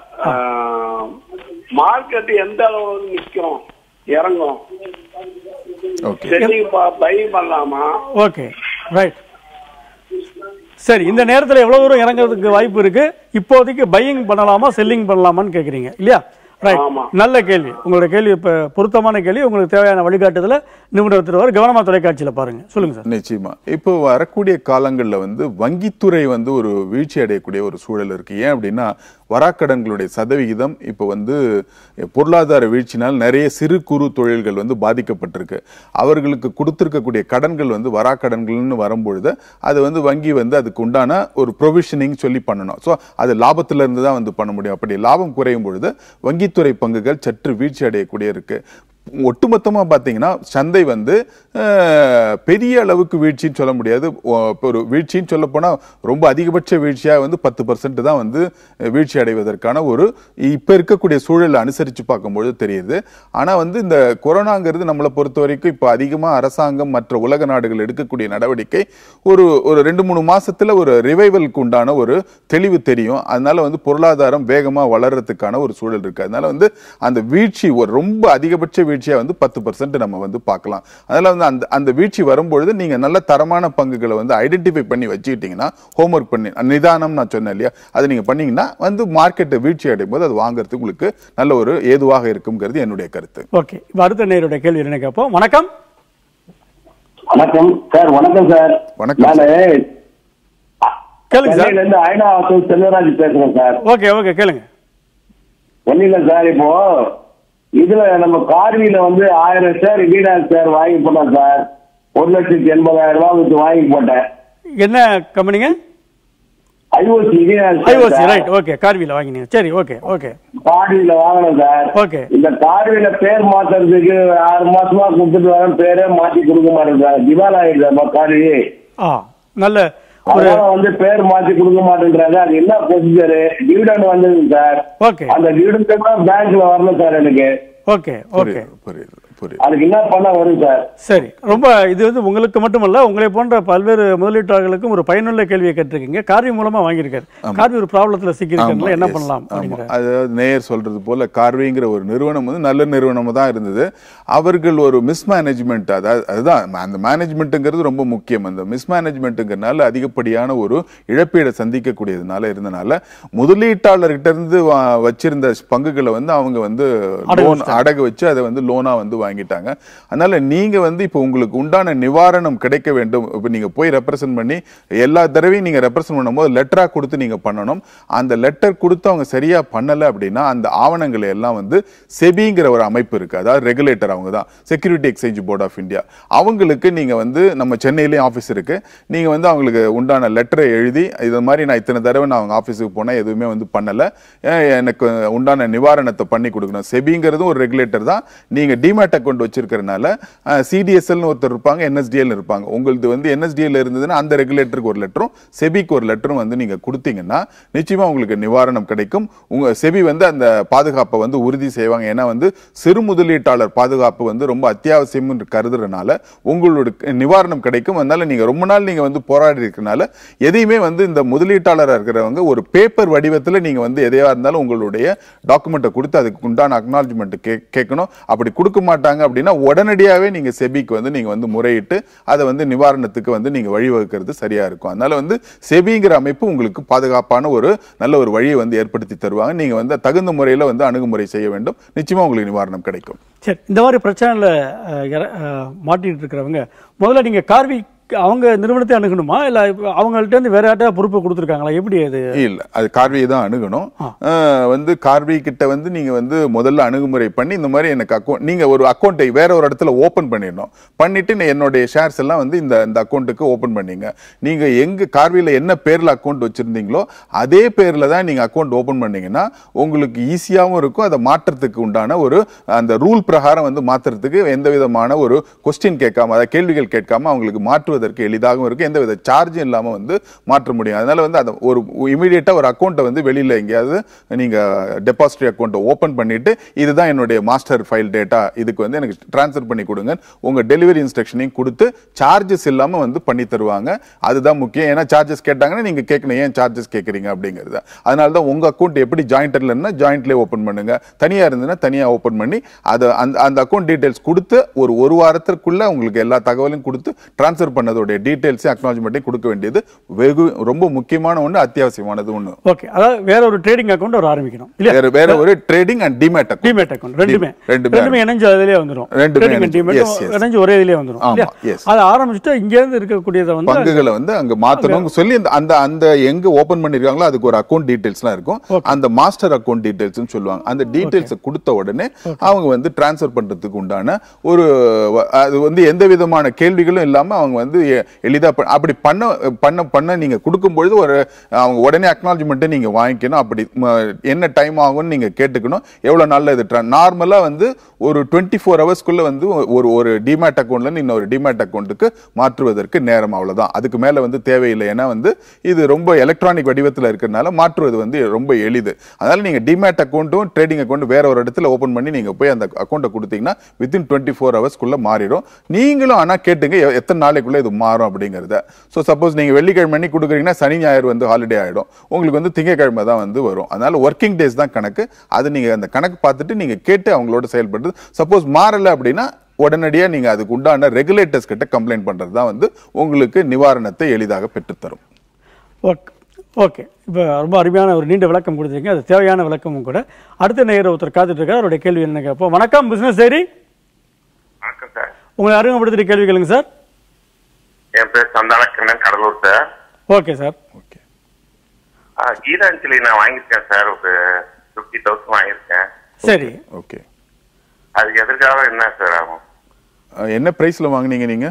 மார்க்கெட் எந்த அளவு நிற்கும் இறங்கும் ஓகே செல்லிங் பை பண்ணலாமா ஓகே ரைட் சரி இந்த நேரத்தில் எவ்வளவு தூரம் இறங்குறதுக்கு வாய்ப்பு இருக்கு இப்போதைக்கு பையிங் பண்ணலாமா செல்லிங் பண்ணலாமான்னு கேக்குறீங்க இல்லையா ரைட் ஆமா. நல்ல கேள்வி உங்களோட கேள்வி இப்ப பொருத்தமான கேள்வி உங்களுக்கு தேவையான வழிகாட்டுதல நிபுணர் திருவார் கவனமா தொலைக்காட்சியில பாருங்க சொல்லுங்க சார் நிச்சயமா இப்போ வரக்கூடிய காலங்கள்ல வந்து வங்கித்துறை வந்து ஒரு வீழ்ச்சி அடையக்கூடிய ஒரு சூழல் இருக்கு ஏன் அப்படின்னா வராக்கடன்களுடைய சதவிகிதம் இப்போ வந்து பொருளாதார வீழ்ச்சினால் நிறைய சிறு குறு தொழில்கள் வந்து பாதிக்கப்பட்டிருக்கு அவர்களுக்கு கொடுத்திருக்கக்கூடிய கடன்கள் வந்து வராக்கடன்கள்னு வரும்பொழுது அது வந்து வங்கி வந்து அதுக்கு உண்டான ஒரு ப்ரொவிஷனிங் சொல்லி பண்ணணும் ஸோ அது லாபத்துல இருந்து தான் வந்து பண்ண முடியும் அப்படி லாபம் குறையும் பொழுது வங்கித்துறை பங்குகள் சற்று வீழ்ச்சி அடையக்கூடிய இருக்கு ஒட்டுமொத்தமா பாத்தீங்கன்னா சந்தை வந்து அஹ், பெரிய அளவுக்கு வீழ்ச்சின்னு சொல்ல முடியாது ஒ- இப்ப ஒரு வீழ்ச்சின்னு சொல்ல போனா ரொம்ப அதிகபட்ச வீழ்ச்சியா வந்து பத்து பர்சன்ட் தான் வந்து அஹ், வீழ்ச்சி அடைவதற்கான ஒரு இப்ப இருக்கக்கூடிய சூழலை அனுசரிச்சு பார்க்கும்பொழுது தெரியுது ஆனா வந்து இந்த கொரோனாங்கிறது நம்மளை பொறுத்த வரைக்கும் இப்ப அதிகமா அரசாங்கம் மற்ற உலக நாடுகள் எடுக்கக்கூடிய நடவடிக்கை ஒரு ஒரு ரெண்டு மூணு மாசத்துல ஒரு ரிவைவலுக்கு உண்டான ஒரு தெளிவு தெரியும் அதனால வந்து பொருளாதாரம் வேகமா வளர்றதுக்கான ஒரு சூழல் இருக்கு அதனால வந்து அந்த வீழ்ச்சி ஒரு ரொம்ப அதிகபட்ச வீழ்ச்சியா வந்து பத்து பர்சன்ட் நம்ம வந்து பார்க்கலாம் அதனால வந்து அந்த அந்த வீழ்ச்சி வரும்பொழுது நீங்க நல்ல தரமான பங்குகளை வந்து ஐடென்டிஃபை பண்ணி வச்சுக்கிட்டீங்கன்னா ஹோம்ஒர்க் பண்ணி நிதானம் நான் சொன்னேன் இல்லையா அது நீங்க பண்ணீங்கன்னா வந்து மார்க்கெட்டை வீழ்ச்சி அடையும் போது அது வாங்குறதுக்கு உங்களுக்கு நல்ல ஒரு ஏதுவாக இருக்குங்கிறது என்னுடைய கருத்து ஓகே இப்போ அடுத்த நேயருடைய கேள்வி என்ன கேட்போம் வணக்கம் வணக்கம் சார் வணக்கம் சார் வணக்கம் நானு கேளுங்க சார் சென்னையில இருந்து ஐநாவாசல் செல்வராஜ் பேசுறேன் சார் ஓகே ஓகே கேளுங்க ஒன்னும் இல்ல சார் இப்போ இதுல நம்ம கார்வில வந்து ஆயிரம் ஷேர் வீடாக ஷேர் வாங்கி போட்டேன் சார் ஒரு லட்சத்தி எண்பதாயிரம் ரூபாய் வச்சு வாங்கி போட்டேன் என்ன கம்பெனிங்க ஐஓசி ஐஓசி ரைட் ஓகே கார்வியில் வாங்கினீங்க சரி ஓகே ஓகே கார்வில வாங்கினேன் சார் ஓகே இந்த கார்வில பேர் மாத்துறதுக்கு ஆறு மாசமா கொடுத்துட்டு வரேன் பேரே மாத்தி கொடுக்க மாட்டேங்கிறாங்க திவால் ஆயிடுது கார்வி ஆ நல்ல ஒரு அதனால வந்து பேர் மாத்தி கொடுக்க மாட்டேன்றாங்க அது என்ன ப்ரொசீஜர் டிவிடெண்ட் வந்தது சார் ஓகே அந்த டிவிடெண்ட் பேங்க்ல வரணும் சார் எனக்கு ஓகே ஓகே புரியுது புரியுது புரியுது அதுக்கு என்ன பண்ண வரும் சார் சரி ரொம்ப இது வந்து உங்களுக்கு மட்டுமல்ல உங்களை போன்ற பல்வேறு முதலீட்டாளர்களுக்கும் ஒரு பயனுள்ள கேள்வியை கேட்டிருக்கீங்க கார்வி மூலமா வாங்கியிருக்காரு கார்வி ஒரு ப்ராப்ளத்துல சிக்கியிருக்காருல ஆமா, என்ன yes, பண்ணலாம் ஆமா. அப்படிங்கிற அதாவது நேயர் சொல்றது போல கார்விங்கிற ஒரு நிறுவனம் வந்து நல்ல நிறுவனமா தான் இருந்தது அவர்கள் ஒரு மிஸ்மேனேஜ்மெண்ட் அதாவது அதுதான் அந்த மேனேஜ்மெண்ட்டுங்கிறது ரொம்ப முக்கியம் அந்த மிஸ்மேனேஜ்மெண்ட்டுங்கிறனால அதிகப்படியான ஒரு இழப்பீடை சந்திக்கக்கூடியதுனால இருந்தனால முதலீட்டாளர்கிட்ட இருந்து வா- வச்சிருந்த பங்குகளை வந்து அவங்க வந்து அடகு லோன் அடகு வச்சு அதை வந்து லோனா வந்து வாங்கி வாங்கிட்டாங்க அதனால நீங்க வந்து இப்போ உங்களுக்கு உண்டான நிவாரணம் கிடைக்க வேண்டும் இப்போ நீங்க போய் ரெப்ரசன்ட் பண்ணி எல்லா தடவையும் நீங்க ரெப்ரசன்ட் பண்ணும்போது லெட்டரா கொடுத்து நீங்க பண்ணணும் அந்த லெட்டர் கொடுத்து அவங்க சரியா பண்ணல அப்படின்னா அந்த ஆவணங்களை எல்லாம் வந்து செபிங்கிற ஒரு அமைப்பு இருக்கு அதாவது ரெகுலேட்டர் அவங்க தான் security exchange board of India அவங்களுக்கு நீங்க வந்து நம்ம சென்னையிலேயும் ஆஃபீஸ் இருக்கு நீங்க வந்து அவங்களுக்கு உண்டான லெட்டரை எழுதி இது மாதிரி நான் இத்தனை தடவை நான் அவங்க ஆஃபீஸுக்கு போனேன் எதுவுமே வந்து பண்ணல அஹ் எனக்கு உண்டான நிவாரணத்தை பண்ணி கொடுக்கணும் செபிங்கிறதும் ஒரு ரெகுலேட்டர் தான் நீங்க டிமேட் அக்கௌண்ட் வச்சிருக்கிறதுனால சிடிஎஸ்எல்னு ஒருத்தர் இருப்பாங்க என்எஸ்டிஎல் இருப்பாங்க உங்களது வந்து என்எஸ்டிஎல் இருந்ததுன்னா அந்த ரெகுலேட்டருக்கு ஒரு லெட்டரும் செபிக்கு ஒரு லெட்டரும் வந்து நீங்க கொடுத்தீங்கன்னா நிச்சயமா உங்களுக்கு நிவாரணம் கிடைக்கும் உங்க செபி வந்து அந்த பாதுகாப்பை வந்து உறுதி செய்வாங்க ஏன்னா வந்து சிறு முதலீட்டாளர் பாதுகாப்பு வந்து ரொம்ப அத்தியாவசியம் கருதுறதுனால உங்களோட நிவாரணம் கிடைக்கும் அதனால நீங்க ரொம்ப நாள் நீங்க வந்து போராடி இருக்கனால எதையுமே வந்து இந்த முதலீட்டாளராக இருக்கிறவங்க ஒரு பேப்பர் வடிவத்தில் நீங்க வந்து எதையா இருந்தாலும் உங்களுடைய டாக்குமெண்ட்டை கொடுத்து அதுக்கு உண்டான அக்னாலஜ்மெண்ட் கேட்கணும் அப்படி கொடுக்க மாட்டாங்க அப்படின்னா உடனடியாகவே நீங்க செபிக்கு வந்து நீங்க வந்து முறையிட்டு அதை வந்து நிவாரணத்துக்கு வந்து நீங்க வழிவகுக்கிறது சரியா இருக்கும் அதனால வந்து செபிங்கிற அமைப்பு உங்களுக்கு பாதுகாப்பான ஒரு நல்ல ஒரு வழியை வந்து ஏற்படுத்தி தருவாங்க நீங்க வந்து தகுந்த முறையில் வந்து அணுகுமுறை செய்ய வேண்டும் நிச்சயமா உங்களுக்கு நிவாரணம் கிடைக்கும் சரி இந்த மாதிரி பிரச்சனையில் மாட்டிட்டு இருக்கிறவங்க முதல்ல நீங்க கார்வி அவங்க நிறுவனத்தை அணுகணுமா இல்ல இப்ப அவங்கள்ட்ட இருந்து வேற யார்ட்டா பொறுப்பு கொடுத்துருக்காங்களா எப்படி அது இல்ல அது கார்வியை தான் அணுகணும் அஹ் வந்து கார்வி கிட்ட வந்து நீங்க வந்து முதல்ல அணுகுமுறை பண்ணி இந்த மாதிரி எனக்கு அக்கௌண்ட் நீங்க ஒரு அக்கௌண்ட்டை வேற ஒரு இடத்துல ஓபன் பண்ணிடணும் பண்ணிட்டு நான் என்னுடைய ஷேர்ஸ் எல்லாம் வந்து இந்த இந்த அக்கௌண்ட்டுக்கு ஓபன் பண்ணீங்க நீங்க எங்க கார்வியில என்ன பேர்ல அக்கௌண்ட் வச்சிருந்தீங்களோ அதே பேர்ல தான் நீங்க அக்கௌண்ட் ஓபன் பண்ணீங்கன்னா உங்களுக்கு ஈஸியாவும் இருக்கும் அதை மாற்றத்துக்கு உண்டான ஒரு அந்த ரூல் பிரகாரம் வந்து மாத்துறதுக்கு எந்த விதமான ஒரு கொஸ்டின் கேட்காம அதாவது கேள்விகள் கேட்காம அவங்களுக்கு மாற்றுவதற்கு எளிதாகவும் இருக்கும் எந்த வித சார்ஜும் இல்லாம வந்து மாற்ற முடியும் அதனால வந்து அதை ஒரு இமீடியட்டா ஒரு அக்கௌண்ட்டை வந்து வெளியில எங்கேயாவது நீங்க டெபாசிட்டரி அக்கௌண்ட்டை ஓபன் பண்ணிட்டு இதுதான் என்னுடைய மாஸ்டர் ஃபைல் டேட்டா இதுக்கு வந்து எனக்கு ட்ரான்ஸ்ஃபர் பண்ணி கொடுங்க உங்க டெலிவரி இன்ஸ்ட்ரக்ஷனையும் கொடுத்து சார்ஜஸ் இல்லாம வந்து பண்ணி தருவாங்க அதுதான் முக்கியம் ஏன்னா சார்ஜஸ் கேட்டாங்கன்னா நீங்க கேட்கணும் ஏன் சார்ஜஸ் கேட்குறீங்க அப்படிங்கிறது அதனால தான் உங்க அக்கௌண்ட் எப்படி ஜாயிண்டர்ல இருந்தா ஜாயிண்ட்லேயே ஓப்பன் பண்ணுங்க தனியா இருந்ததுன்னா தனியா ஓப்பன் பண்ணி அதை அந்த அந்த அக்கௌண்ட் டீடைல்ஸ் கொடுத்து ஒரு ஒரு வாரத்திற்குள்ள உங்களுக்கு எல்லா தகவலையும் கொடுத்து ட்ரான்ஸ்ஃபர் பண்ணதோடைய டீடைல்ஸையும் அக்னாலஜ்மெண்ட்டையும் கொடுக்க வேண்டியது வெகு ரொம்ப முக்கியமான ஒன்று அத்தியாவசியமானது ஒன்று ஓகே அதாவது வேற ஒரு ட்ரேடிங் அக்கௌண்ட் அவர் ஆரம்பிக்கணும் இல்லையா வேற வேற ஒரு trading and demat demat account ரெண்டுமே ரெண்டுமே ரெண்டுமே இணைஞ்சு அதிலே வந்துரும் ரெண்டுமே Trading and இணைஞ்சு, demat yes, yes. இணைஞ்சு ஒரே இதுலயே வந்துரும் ஆமா, இல்லையா yes. அதை ஆரம்பிச்சுட்டு இங்க இருந்து இருக்கக்கூடியதை வந்து பங்குகளை வந்து அங்க மாத்தணும் சொல்லி அந்த அந்த அந்த எங்க ஓபன் பண்ணிருக்காங்களோ அதுக்கு ஒரு அக்கௌண்ட் டீடைல்ஸ்லாம் இருக்கும் அந்த மாஸ்டர் அக்கௌண்ட் டீடைல்ஸ் சொல்லுவாங்க அந்த டீடைல்ஸ் கொடுத்த உடனே அவங்க வந்து டிரான்ஸ்ஃபர் பண்றதுக்கு உண்டான ஒரு வ- அது வந்து எந்த விதமான கேள்விகளும் இல்லாம அவங்க வந்து எ- எளிதா ப- அப்படி பண்ண பண்ண பண்ண நீங்க கொடுக்கும் பொழுது ஒரு அவங்க உடனே அக்னாலஜ்மெண்ட்டை நீங்க வாங்கிக்கணும் அப்படி ம, என்ன டைம் ஆகும்னு நீங்க கேட்டுக்கணும் எவ்வளவு நாள்ல இது நார்மலா வந்து ஒரு டுவெண்ட்டி ஃபோர் ஹவர்ஸ்க்குள்ள வந்து ஒரு ஒரு டிமேட் அக்கௌண்ட்ல இருந்து இன்னொரு டிமேட் அக்கௌண்ட்டுக்கு மாற்றுவதற்கு நேரம் அவ்வளவுதான் அதுக்கு மேல வந்து தேவையில்லை ஏன்னா வந்து இது ரொம்ப எலக்ட்ரானிக் வடிவத்துல இருக்கிறதுனால மாற்றுவது வந்து ரொம்ப எளிது அதனால நீங்க டிமேட் அக்கௌண்ட்டும் ட்ரேடிங் அக்கௌண்ட் வேற ஒரு இடத்துல ஓபன் பண்ணி நீங்க போய் அந்த அக்கௌண்ட்டை கொடுத்தீங்கன்னா வித்தின் டுவெண்ட்டி ஃபோர் ஹவர்ஸ்க்குள்ள மாறிடும் நீங்களும் ஆனா கேட்டுங்க எ- எத்தனை நாளைக்குள்ள இது மாறும் அப்படிங்கறத ஸோ சப்போஸ் நீங்க வெள்ளிக்கிழமை அன்னைக்கு கொடுக்குறீங்கன்னா சனி ஞாயிறு வந்து ஹாலிடே ஆயிடும் உங்களுக்கு வந்து திங்கக்கிழமை தான் வந்து வரும் அதனால ஒர்க்கிங் டேஸ் தான் கணக்கு அது நீங்க அந்த கணக்கு பார்த்துட்டு நீங்க கேட்டு அவங்களோட செயல்படுறது சப்போஸ் மாறல அப்படின்னா உடனடியா நீங்க அதுக்கு உண்டான ரெகுலேட்டர்ஸ் கிட்ட கம்ப்ளைண்ட் பண்றது தான் வந்து உங்களுக்கு நிவாரணத்தை எளிதாக பெற்றுத்தரும் ஓகே ஓகே இப்போ ரொம்ப அருமையான ஒரு நீண்ட விளக்கம் கொடுத்துருக்கீங்க அது தேவையான விளக்கமும் கூட அடுத்த நேயர் ஒருத்தர் காத்துட்டு இருக்கார் அவருடைய கேள்வி என்ன கேட்போம் வணக்கம் பிசினஸ் டைரி வணக்கம் சார் உங்களை அறிமுகப்படுத்திட்டு கேள்வி கேளுங்க சார் என் பேர் Santhanakannan Cuddalore sir okay sir okay ஆ, கீதாஞ்சலி நான் வாங்கியிருக்கேன் சார் ஒரு ஃபிஃப்டி தௌசண்ட் வாங்கியிருக்கேன் சரி ஓகே அதுக்கு எதிர்காக என்ன சார் ஆகும் என்ன பிரைஸ்ல வாங்குனீங்க நீங்க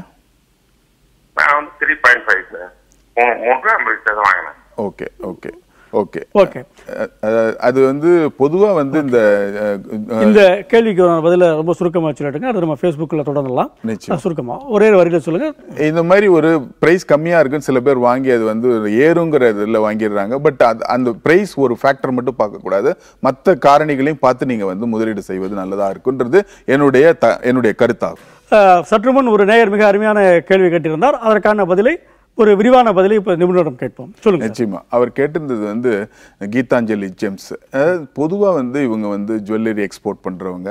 நான் வந்து த்ரீ பாயிண்ட் ஃபைவ் சார் மூணு மூன்று ஐம்பது சார் வாங்கினேன் ஓகே ஓகே ஓகே ஓகே அஹ், அஹ், அது வந்து பொதுவா வந்து இந்த அஹ், அஹ், இந்த கேள்விக்கு பதில ரொம்ப சுருக்கமா சொல்லிட்டுங்க அது நம்ம ஃபேஸ்புக்கில் தொடரலாம் நிச்சயம். சுருக்கமா ஒரே வரியில சொல்லுங்க இந்த மாதிரி ஒரு பிரைஸ் கம்மியா இருக்குன்னு சில பேர் வாங்கி அது வந்து ஏறுங்கிற இதுல வாங்கிடுறாங்க பட் அது அந்த பிரைஸ் ஒரு ஃபேக்டர் மட்டும் பார்க்க கூடாது மற்ற காரணிகளையும் பார்த்து நீங்க வந்து முதலீடு செய்வது நல்லதா இருக்குன்றது என்னுடைய த- என்னுடைய கருத்தாகும் அஹ், சற்று முன் ஒரு நேயர் மிக அருமையான கேள்வி கேட்டிருந்தார் அதற்கான பதிலை ஒரு விரிவான பதிலை இப்போ நிபுணரிடம் கேட்போம் சொல்லுங்க சார். நிச்சயமா அவர் கேட்டிருந்தது வந்து கீதாஞ்சலி ஜெம்ஸ் பொதுவா வந்து இவங்க வந்து ஜுவல்லரி எக்ஸ்போர்ட் பண்றவங்க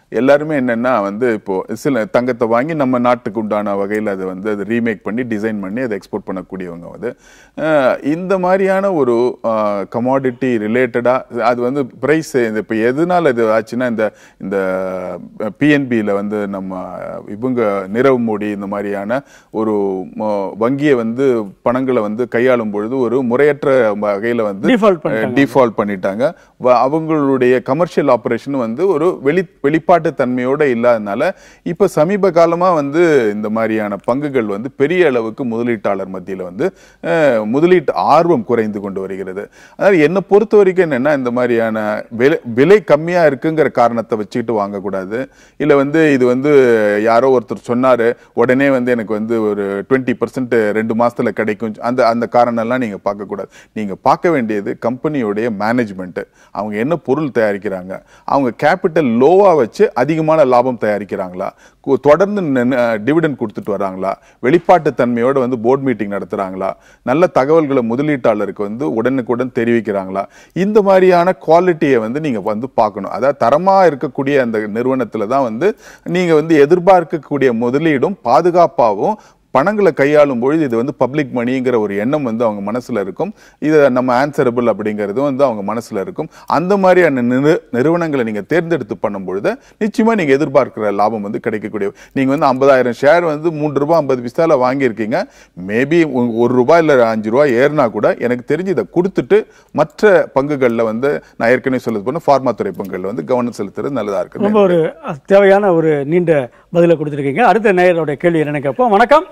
எல்லாருமே என்னன்னா வந்து இப்போ சில தங்கத்தை வாங்கி நம்ம நாட்டுக்கு உண்டான வகையில் அதை வந்து அதை ரீமேக் பண்ணி டிசைன் பண்ணி அதை எக்ஸ்போர்ட் பண்ணக்கூடியவங்க வந்து அஹ், இந்த மாதிரியான ஒரு கமாடிட்டி ரிலேட்டடாக அது வந்து ப்ரைஸ் இப்போ எதனால இது ஆச்சுன்னா இந்த இந்த பிஎன்பியில் வந்து நம்ம இவங்க நிரவ் மோடி இந்த மாதிரியான ஒரு ம- வங்கியை வந்து பணங்களை வந்து கையாளும் பொழுது ஒரு முறையற்ற வகையில் வந்து Default பண்ணிட்டாங்க. டிஃபால்ட் பண்ணிட்டாங்க வ- அவங்களுடைய கமர்ஷியல் ஆபரேஷன் வந்து ஒரு வெளி வெளிப்பாட்டு தன்மையோட இல்லாதனால இப்ப சமீப காலமா வந்து இந்த மாதிரியான பங்குகள் வந்து பெரிய அளவுக்கு முதலீட்டாளர் மத்தியில வந்து அஹ், முதலீட்டு ஆர்வம் குறைந்து கொண்டு வருகிறது அதாவது என்னை பொறுத்த வரைக்கும் என்னன்னா இந்த மாதிரியான விலை விலை கம்மியா இருக்குங்கிற காரணத்தை வச்சுக்கிட்டு வாங்கக்கூடாது இல்ல வந்து இது வந்து யாரோ ஒருத்தர் சொன்னாரு உடனே வந்து எனக்கு வந்து ஒரு டுவெண்ட்டி பர்சன்ட் ரெண்டு மாசத்துல கிடைக்கும் அந்த அந்த காரணம் எல்லாம் நீங்க பார்க்க கூடாது நீங்க பார்க்க வேண்டியது கம்பெனியோடைய மேனேஜ்மெண்ட் அவங்க என்ன பொருள் தயாரிக்கிறாங்க அவங்க கேபிட்டல் லோவா வச்சு அதிகமான லாபம் தயாரிக்கிறாங்களா கு- தொடர்ந்து டிவிடன் கொடுத்துட்டு வராங்களா வெளிப்பாட்டு தன்மையோட வந்து போர்ட் மீட்டிங் நடத்துறாங்களா நல்ல தகவல்களை முதலீட்டாளருக்கு வந்து உடனுக்குடன் தெரிவிக்கிறாங்களா இந்த மாதிரியான குவாலிட்டியை வந்து நீங்க வந்து பார்க்கணும் அதாவது தரமா இருக்கக்கூடிய அந்த நிறுவனத்துல தான் வந்து நீங்க வந்து எதிர்பார்க்கக்கூடிய முதலீடும் பாதுகாப்பாகவும் பணங்களை கையாளும் பொழுது இது வந்து பப்ளிக் மணிங்கிற ஒரு எண்ணம் வந்து அவங்க மனசுல இருக்கும் இது நம்ம ஆன்சரபிள் அப்படிங்கிறதும் வந்து அவங்க மனசுல இருக்கும் அந்த மாதிரியான நிறு நிறுவனங்களை நீங்க தேர்ந்தெடுத்து பண்ணும் பொழுது நிச்சயமா நீங்க எதிர்பார்க்கிற லாபம் வந்து கிடைக்கக்கூடிய நீங்க வந்து ஐம்பதாயிரம் ஷேர் வந்து மூன்று ரூபாய் ஐம்பது பைசால வாங்கியிருக்கீங்க மேபி ஒரு ரூபாய் இல்ல அஞ்சு ரூபாய் ஏறினா கூட எனக்கு தெரிஞ்சு இதை கொடுத்துட்டு மற்ற பங்குகள்ல வந்து நான் ஏற்கனவே சொல்லுது போன ஃபார்மா துறை பங்குகள்ல வந்து கவனம் செலுத்துறது நல்லதா இருக்குது ரொம்ப ஒரு அஹ், தேவையான ஒரு நீண்ட பதிலை கொடுத்துருக்கீங்க அடுத்த நேயரோட கேள்வி என்னன்னு கேட்போம் வணக்கம்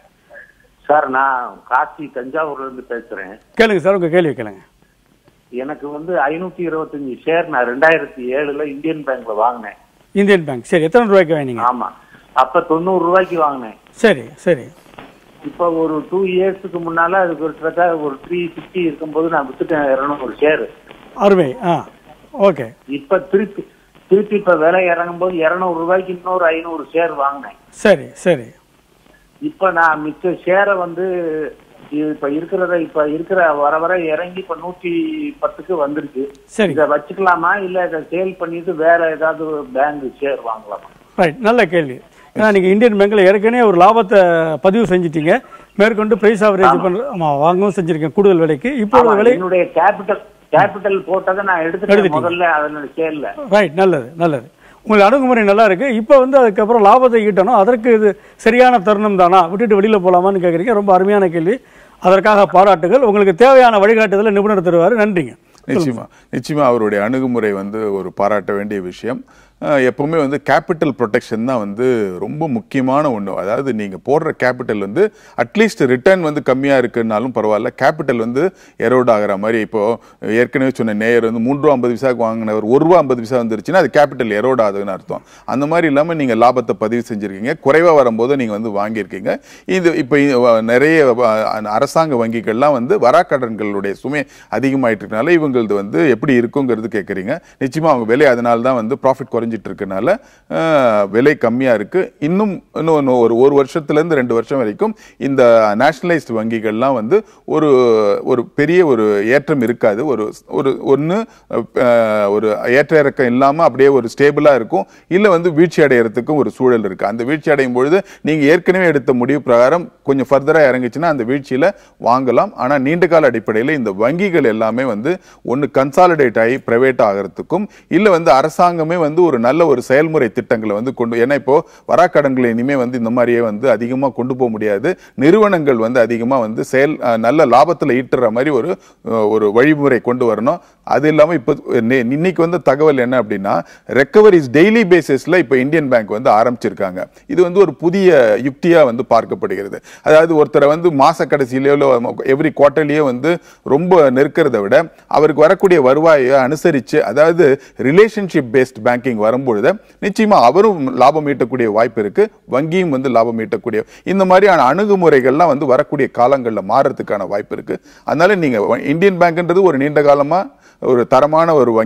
சார் நான் காசி தஞ்சாவூர்ல இருந்து பேசுறேன் கேளுங்க சார் உங்க கேள்வி கேளுங்க எனக்கு வந்து ஐநூத்தி இருபத்தஞ்சு ஷேர் நான் ரெண்டாயிரத்தி ஏழுல இந்தியன் பேங்க்ல வாங்கினேன் இந்தியன் பேங்க் சரி எத்தனை ரூபாய்க்கு வாங்கினீங்க ஆமா அப்ப தொண்ணூறு ரூபாய்க்கு வாங்கினேன் சரி சரி இப்ப ஒரு டூ இயர்ஸ்க்கு முன்னால அதுக்கு ஒரு கிட்டத்தட்ட ஒரு த்ரீ ஃபிஃப்டி இருக்கும்போது நான் வித்துட்டேன் இருநூறு ஷேர் அருமை ஆ ஓகே இப்ப திருப்பி திருப்பி இப்ப விலை இறங்கும் போது இருநூறு ரூபாய்க்கு இன்னொரு ஐநூறு ஷேர் வாங்கினேன் சரி சரி இப்ப நான் மிச்ச ஷேரை வந்து இது இப்ப இருக்கிறத இப்ப இருக்கிற வர வர இறங்கி இப்ப நூத்தி பத்துக்கு வந்துருச்சு சரி இதை வச்சுக்கலாமா இல்ல இதை சேல் பண்ணிட்டு வேற ஏதாவது பேங்க் ஷேர் வாங்கலாமா ரைட் நல்ல கேள்வி ஏன்னா நீங்க இந்தியன் பேங்க்ல ஏற்கனவே ஒரு லாபத்தை பதிவு செஞ்சிட்டீங்க மேற்கொண்டு பிரைஸ் ஆவரேஜ் பண்ற ஆமா வாங்கவும் செஞ்சிருக்கேன் கூடுதல் விலைக்கு இப்போ ஆமா, விலை என்னுடைய கேபிட்டல் கேபிட்டல் போட்டதை நான் எடுத்துட்டேன் எடுத்துட்டீங்க. முதல்ல அதனோட சேல்ல ரைட் நல்லது நல்லது உங்கள் அணுகுமுறை நல்லா இருக்கு இப்போ வந்து அதுக்கப்புறம் லாபத்தை ஈட்டணும் அதற்கு இது சரியான தருணம் தானா விட்டுட்டு வெளியில போலாமான்னு கேட்குறீங்க ரொம்ப அருமையான கேள்வி அதற்காக பாராட்டுகள் உங்களுக்கு தேவையான வழிகாட்டுதலை நிபுணர் தருவார் நன்றிங்க நிச்சயமா நிச்சயமா அவருடைய அணுகுமுறை வந்து ஒரு பாராட்ட வேண்டிய விஷயம் அஹ் எப்பவுமே வந்து கேபிட்டல் ப்ரொடெக்ஷன் தான் வந்து ரொம்ப முக்கியமான ஒன்று அதாவது நீங்கள் போடுற கேபிட்டல் வந்து அட்லீஸ்ட் ரிட்டர்ன் வந்து கம்மியாக இருக்குன்னாலும் பரவாயில்ல கேபிட்டல் வந்து எரோட் ஆகிற மாதிரி இப்போ ஏற்கனவே சொன்ன நேயர் வந்து மூன்று ரூபா ஐம்பது பைசாக்கு வாங்கினவர் ஒரு ரூபா ஐம்பது பைசா வந்துருச்சுன்னா அது கேபிட்டல் எரோட் ஆகுதுன்னு அர்த்தம் அந்த மாதிரி இல்லாமல் நீங்கள் லாபத்தை பதிவு செஞ்சுருக்கீங்க குறைவாக வரும்போது நீங்கள் வந்து வாங்கியிருக்கீங்க இது இப்போ நிறைய அஹ், அரசாங்க வங்கிகள்லாம் வந்து வராக்கடன்களுடைய சுமை அதிகமாயிட்டு இருக்கனால இவங்களது வந்து எப்படி இருக்குங்கிறது கேட்குறீங்க நிச்சயமா அவங்க விலை அதனால தான் வந்து ப்ராஃபிட் குறைஞ்சிட்டு இருக்கனால அஹ், விலை கம்மியா இருக்கு இன்னும் இன்னும் இன்னும் ஒரு ஒரு வருஷத்துல இருந்து ரெண்டு வருஷம் வரைக்கும் இந்த நேஷனலைஸ்டு வங்கிகள்லாம் வந்து ஒரு ஒரு பெரிய ஒரு ஏற்றம் இருக்காது ஒரு ஒரு ஒன்று ஒரு ஏற்ற இறக்கம் இல்லாம அப்படியே ஒரு ஸ்டேபிளா இருக்கும் இல்ல வந்து வீழ்ச்சி அடையறதுக்கும் ஒரு சூழல் இருக்கு அந்த வீழ்ச்சி அடையும் பொழுது நீங்க ஏற்கனவே எடுத்த முடிவு பிரகாரம் கொஞ்சம் ஃபர்தரா இறங்குச்சுன்னா அந்த வீழ்ச்சியில வாங்கலாம் ஆனா நீண்ட கால அடிப்படையில் இந்த வங்கிகள் எல்லாமே வந்து ஒன்னு கன்சாலிடேட் ஆகி பிரைவேட் ஆகிறதுக்கும் இல்ல வந்து அரசாங்கமே வந்து ஒரு நல்ல ஒரு செயல்முறை திட்டங்களை வந்து கொண்டு ஏன்னா இப்போ வராக்கடன்களை இனிமே வந்து இந்த மாதிரியே வந்து அதிகமா கொண்டு போக முடியாது நிறுவனங்கள் வந்து அதிகமா வந்து செயல் அஹ், நல்ல லாபத்துல ஈட்டுற மாதிரி ஒரு அஹ், ஒரு வழிமுறை கொண்டு வரணும் அது இல்லாம இப்போ நே- இன்னைக்கு வந்து தகவல் என்ன அப்படின்னா ரெக்கவரிஸ் டெய்லி பேசிஸ்ல இப்போ இந்தியன் பேங்க் வந்து ஆரம்பிச்சிருக்காங்க இது வந்து ஒரு புதிய யுக்தியா வந்து பார்க்கப்படுகிறது அதாவது ஒருத்தரை வந்து மாச கடைசியிலயோ எவ்ரி குவார்டர்லயோ வந்து ரொம்ப நெருக்கிறத விட அவருக்கு வரக்கூடிய வருவாயை அனுசரிச்சு அதாவது ரிலேஷன்ஷிப் பேஸ்ட் பேங்கிங் வரும்பொழுது நிச்சயமா அவரும் லாபம் ஈட்டக்கூடிய வாய்ப்பு இருக்கு வங்கியும் வந்து லாபம் ஈட்டக்கூடிய இந்த மாதிரியான அணுகுமுறைகள்லாம் வந்து வரக்கூடிய காலங்களில் மாறுறதுக்கான வாய்ப்பு இருக்கு அதனால நீங்க வ- இந்தியன் பேங்க்ன்றது ஒரு நீண்ட காலமா ஒரு தரமான ஒரு வங்கி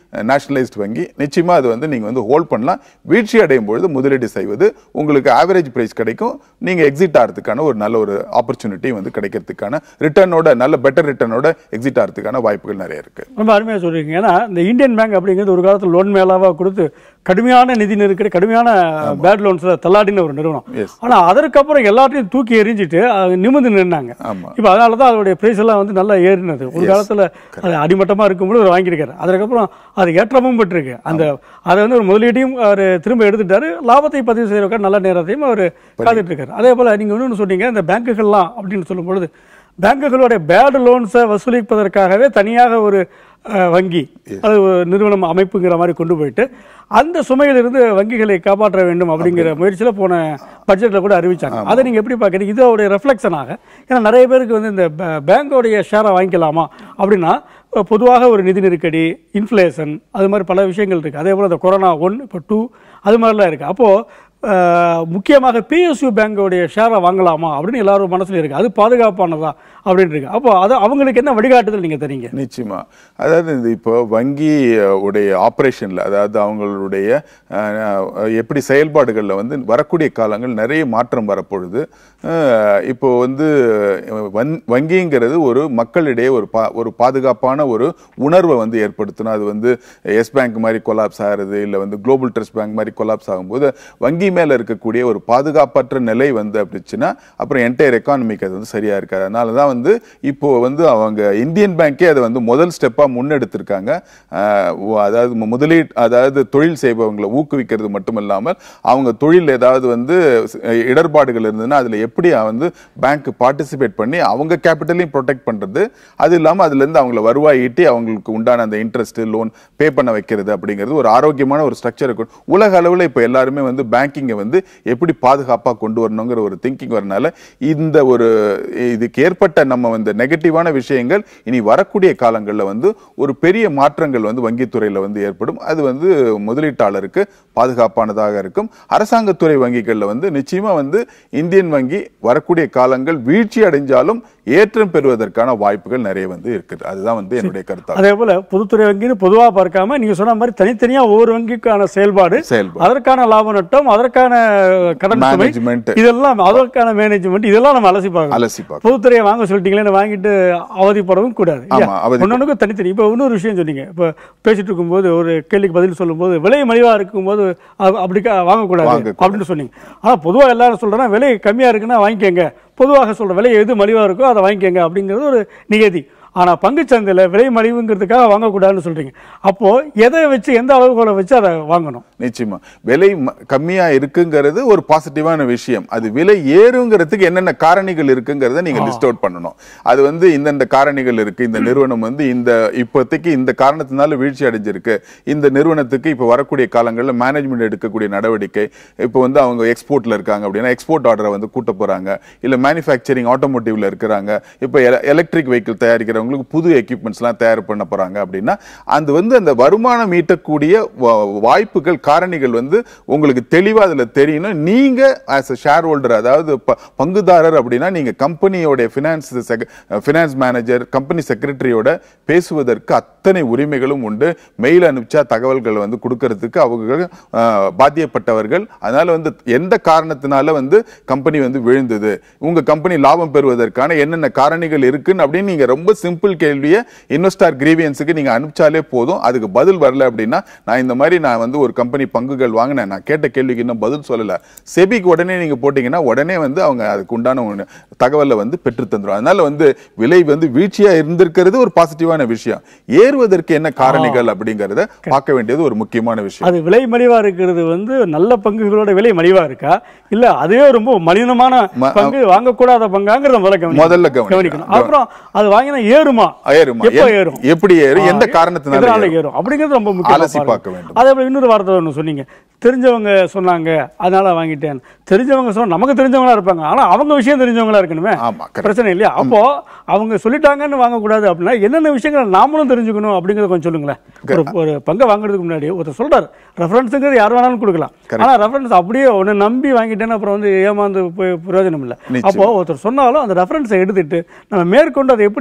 நேஷனலைஸ்ட் வங்கி நிச்சயமா அது வந்து நீங்க வந்து ஹோல்ட் பண்ணலாம் வீழ்ச்சி அடையும் பொழுது முதலீடு செய்வது உங்களுக்கு ஆவரேஜ் பிரைஸ் கிடைக்கும் நீங்க எக்ஸிட் ஆகிறதுக்கான ஒரு நல்ல ஒரு ஆப்பர்ச்சுனிட்டி வந்து கிடைக்கிறதுக்கான ரிட்டர்னோட நல்ல பெட்டர் ரிட்டர்னோட எக்ஸிட் ஆகிறதுக்கான வாய்ப்புகள் நிறைய இருக்கு ரொம்ப அருமையாக சொல்லியிருக்கீங்க ஏன்னா இந்த இந்தியன் பேங்க் அப்படிங்கிறது ஒரு காலத்தில் லோன் மேலாவாக கொடுத்து கடுமையான நிதி நெருக்கடி கடுமையான பேட் லோன்ஸில் தள்ளாடின ஒரு நிறுவனம் Yes. ஆனால் அதற்கப்புறம் எல்லாத்தையும் தூக்கி எறிஞ்சிட்டு அது நிமிர்ந்து நின்னாங்க ஆமா. இப்போ அதனால தான் அதோடைய பிரைஸ் எல்லாம் வந்து நல்லா ஏறினது ஒரு காலத்தில் அது அடிமட்டமாக இருக்கும்போது அவர் வாங்கியிருக்காரு அதுக்கப்புறம் அது ஏற்றமும் பெற்றிருக்கு அந்த அதை வந்து ஒரு முதலீட்டையும் அவர் திரும்ப எடுத்துட்டாரு லாபத்தை பதிவு செய்யறதுக்கான நல்ல நேரத்தையும் அவர் காத்துட்டு இருக்காரு அதே போல் நீங்கள் இன்னொன்று சொன்னீங்க இந்த பேங்குகள்லாம் அப்படின்னு சொல்லும் பொழுது பேங்குகளுடைய பேட் லோன்ஸை வசூலிப்பதற்காகவே தனியாக ஒரு அஹ், வங்கி அது ஒரு நிறுவனம் அமைப்புங்கிற மாதிரி கொண்டு போயிட்டு அந்த சுமையிலிருந்து வங்கிகளை காப்பாற்ற வேண்டும் அப்படிங்கிற முயற்சியில் போன பட்ஜெட்டில் கூட அறிவிச்சாங்க அதை நீங்கள் எப்படி பார்க்குறீங்க இதோடைய ரெஃப்ளெக்ஷனாக ஏன்னா நிறைய பேருக்கு வந்து இந்த பே- பேங்கோடைய ஷேரை வாங்கிக்கலாமா அப்படின்னா இப்ப பொதுவாக ஒரு நிதி நெருக்கடி இன்ஃப்ளேஷன் அது மாதிரி பல விஷயங்கள் இருக்குது அதே போல் இந்த கொரோனா ஒன் இப்போ டூ அது மாதிரிலாம் இருக்குது அப்போது அஹ், முக்கியமாக பிஎஸ்யூ பேங்கோடைய ஷேரை வாங்கலாமா அப்படின்னு எல்லாரும் மனசுல இருக்கு அது பாதுகாப்பானதா அப்படின்னு இருக்கு அப்போ அது அவங்களுக்கு என்ன வழிகாட்டுதல் நீங்க தரீங்க நிச்சயமா அதாவது இந்த இப்போ வங்கி அஹ், உடைய ஆப்ரேஷன்ல அதாவது அவங்களுடைய அஹ், எப்படி செயல்பாடுகளில் வந்து வரக்கூடிய காலங்கள் நிறைய மாற்றம் வரப்பொழுது அஹ், இப்போ வந்து அஹ், வன்- வங்கிங்கிறது ஒரு மக்களிடையே ஒரு பா ஒரு பாதுகாப்பான ஒரு உணர்வை வந்து ஏற்படுத்தணும் அது வந்து எஸ் பேங்க் மாதிரி கொலாப்ஸ் ஆகிறது இல்லை வந்து குளோபல் ட்ரஸ்ட் பேங்க் மாதிரி கொலாப்ஸ் ஆகும்போது வங்கி மேல இருக்கக்கூடிய ஒரு பாதுகாப்பற்ற நிலை வந்து அப்படிச்சுன்னா அப்புறம் என்டையர் எக்கானமிக்கு அது வந்து சரியா இருக்காது அதனால தான் வந்து இப்போ வந்து அவங்க இந்தியன் பேங்கே அதை வந்து முதல் ஸ்டெப்பா முன்னெடுத்திருக்காங்க அஹ், ஒ- அதாவது மு- முதலீட் அதாவது தொழில் செய்பவங்களை ஊக்குவிக்கிறது மட்டும் இல்லாமல் அவங்க தொழில் ஏதாவது வந்து ஸ்- இடர்பாடுகள் இருந்ததுன்னா அதுல எப்படி வந்து பேங்க் பார்ட்டிசிபேட் பண்ணி அவங்க கேபிட்டலையும் ப்ரொடெக்ட் பண்றது அது இல்லாம அதுல இருந்து அவங்கள வருவாய் ஈட்டி அவங்களுக்கு உண்டான அந்த இன்ட்ரெஸ்ட் லோன் பே பண்ண வைக்கிறது அப்படிங்கிறது ஒரு ஆரோக்கியமான ஒரு ஸ்ட்ரக்சர் இருக்கும் உலக அளவுல இப்போ எல்லாருமே வந்து பேங்கிங்கை வந்து எப்படி பாதுகாப்பா கொண்டு வரணுங்கிற ஒரு திங்கிங் வரனால இந்த ஒரு இதுக்கு ஏற்பட்ட நம்ம வந்து நெகட்டிவான விஷயங்கள் இனி வரக்கூடிய காலங்களில் வந்து ஒரு பெரிய மாற்றங்கள் வந்து வங்கித்துறையில வந்து ஏற்படும் அது வந்து முதலீட்டாளருக்கு பாதுகாப்பானதாக இருக்கும் அரசாங்கத்துறை வங்கிகள்ல வந்து நிச்சயமா வந்து இந்தியன் வங்கி வரக்கூடிய காலங்கள் வீழ்ச்சி அடைஞ்சாலும் ஏற்றம் பெறுவதற்கான வாய்ப்புகள் நிறைய வந்து இருக்குது அதுதான் வந்து என்னுடைய கருத்தாகும் அதே போல பொதுத்துறை வங்கின்னு பொதுவா பார்க்காம நீங்க சொன்ன மாதிரி தனித்தனியா ஒவ்வொரு வங்கிக்கான செயல்பாடு செயல்பாடு. அதற்கான லாப நட்டம் அதற்கான கடன் சுமை Management. இதெல்லாம் அதற்கான மேனேஜ்மெண்ட் இதெல்லாம் நம்ம அலசி பார்க்கணும் அலசி பார்க்கணும். பொதுத்துறையை வாங்க சொல்லிட்டீங்களே வாங்கிட்டு அவதிப்படவும் கூடாது ஆமா, அவதிப்பட- ஒன்னொன்னுக்கும் தனித்தனி இப்போ இன்னொரு விஷயம் சொன்னீங்க இப்போ பேசிட்டு இருக்கும்போது ஒரு கேள்விக்கு பதில் சொல்லும்போது விலை மலிவா இருக்கும்போது அ- அப்படி க- வாங்கக்கூடாது வாங்கக்கூடாது. அப்படின்னு சொன்னீங்க ஆனா பொதுவா எல்லாரும் சொல்றேன்னா விலை கம்மியா இருக்குன்னா வாங்கிக்கங்க பொதுவாக சொல்ற விலை எது மலிவா இருக்கோ அதை வாங்கிக்கங்க அப்படிங்கிறது ஒரு நிகழ்தி ஆனா பங்குச்சந்தையில விலை மலிவுங்கிறதுக்காக வாங்கக்கூடாதுன்னு சொல்றீங்க அப்போ எதை வச்சு எந்த அளவுகோலை வச்சு அதை வாங்கணும் நிச்சயமா விலை ம- கம்மியா இருக்குங்கிறது ஒரு பாசிட்டிவான விஷயம் அது விலை ஏறுங்கிறதுக்கு என்னென்ன காரணிகள் இருக்குங்கிறத நீங்க லிஸ்ட் அவுட் பண்ணணும் அது வந்து இந்தந்த காரணிகள் இருக்கு இந்த நிறுவனம் வந்து இந்த இப்போதைக்கு இந்த காரணத்தினால வீழ்ச்சி அடைஞ்சிருக்கு இந்த நிறுவனத்துக்கு இப்போ வரக்கூடிய காலங்களில் மேனேஜ்மெண்ட் எடுக்கக்கூடிய நடவடிக்கை இப்போ வந்து அவங்க எக்ஸ்போர்ட்ல இருக்காங்க அப்படின்னா எக்ஸ்போர்ட் ஆர்டரை வந்து கூட்ட போறாங்க இல்ல மேனுஃபேக்சரிங் ஆட்டோமோட்டிவ்ல இருக்கிறாங்க இப்போ எலக்ட்ரிக் வெஹிக்கிள் தயாரிக்கிறவங்களுக்கு புது எக்யூப்மெண்ட்ஸ்லாம் தயார் பண்ண போறாங்க அப்படின்னா அது வந்து அந்த வருமானம் ஈட்டக்கூடிய வா- வாய்ப்புகள் காரணிகள் வந்து உங்களுக்கு தெளிவா அதுல தெரியணும் நீங்க ஆஸ் அ ஷேர் ஹோல்டர் அதாவது ப- பங்குதாரர் அப்படின்னா நீங்க கம்பெனியோட ஃபினான்ஸ் ஃபினான்ஸ் மேனேஜர் கம்பெனி செக்ரட்டரியோட பேசுவதற்கு அத்தனை உரிமைகளும் உண்டு மெயில் அனுப்பிச்சா தகவல்களை வந்து கொடுக்கறதுக்கு அவங்க அஹ், பாத்தியப்பட்டவர்கள் அதனால வந்து எந்த காரணத்தினால வந்து கம்பெனி வந்து விழுந்தது உங்க கம்பெனி லாபம் பெறுவதற்கான என்னென்ன காரணிகள் இருக்குன்னு அப்படின்னு நீங்க ரொம்ப சிம்பிள் கேள்வியை இன்வெஸ்டார் கிரீவியன்ஸுக்கு நீங்க அனுப்பிச்சாலே போதும் அதுக்கு பதில் வரல அப்படின்னா நான் இந்த மாதிரி நான் வந்து ஒரு கம்பெனி பங்குகள் வாங்கினேன் நான் கேட்ட கேள்விக்கு இன்னும் பதில் சொல்லல செபிக்கு உடனே நீங்க போட்டீங்கன்னா உடனே வந்து அவங்க அதுக்கு உண்டான ஒரு தகவலை வந்து பெற்று தந்துரும் அதனால வந்து விலை வந்து வீழ்ச்சியா இருந்திருக்கிறது ஒரு பாசிட்டிவான விஷயம் ஏறுவதற்கு என்ன காரணிகள் அப்படிங்கறத பார்க்க வேண்டியது ஒரு முக்கியமான விஷயம் அது விலை மலிவா இருக்கிறது வந்து நல்ல பங்குகளோட விலை மலிவா இருக்கா இல்ல அதுவே ரொம்ப மலினமான ம- பங்கு வாங்கக்கூடாத பங்காங்கிறத முதல்ல கவனிக்கணும். முதல்ல கவனிக்கணும். கவனிக்கணும் அப்புறம் அது வாங்கினா ஏறுமா ஏறுமா? எப்போ என்- ஏறும் எப்படி ஏறும்? எந்த ஆ, காரணத்தினால எதனால ஏறும்? ஏறும் அப்படிங்கிறது ரொம்ப முக்கியம் அலசி பார்க்க வேண்டும். அதே போல இன்னொரு வார்த்தை ஒன்று சொன்னீங்க தெரிஞ்சவங்க சொன்னாங்க அதனால வாங்கிட்டேன் தெரிஞ்சவங்க சொன்னா நமக்கு தெரிஞ்சவங்களா இருப்பாங்க ஆனா அவங்க விஷயம் தெரிஞ்சவங்களா இருக்கணுமே ஆமா, correct. பிரச்சனை இல்லையா அப்போ அவங்க சொல்லிட்டாங்கன்னு வாங்கக்கூடாது அப்படின்னா என்னென்ன விஷயங்கள் நாமளும் தெரிஞ்சுக்கணும் அப்படிங்கறத கொஞ்சம் சொல்லுங்களேன் ஒரு ஒரு பங்கை வாங்குறதுக்கு முன்னாடி ஒருத்தர் சொல்றாரு ரெஃபரன்ஸுங்கிறது யார் வேணாலும் கொடுக்கலாம் ஆனா ரெஃபரன்ஸ் அப்படியே ஒன்னு நம்பி வாங்கிட்டேன்னு அப்புறம் வந்து ஏமாந்து போய் பிரயோஜனம் இல்லை நிச்சயம். அப்போ ஒருத்தர் சொன்னாலும் அந்த ரெஃபரன்ஸை எடுத்துட்டு நம்ம மேற்கொண்டு அதை எப்படி அலசி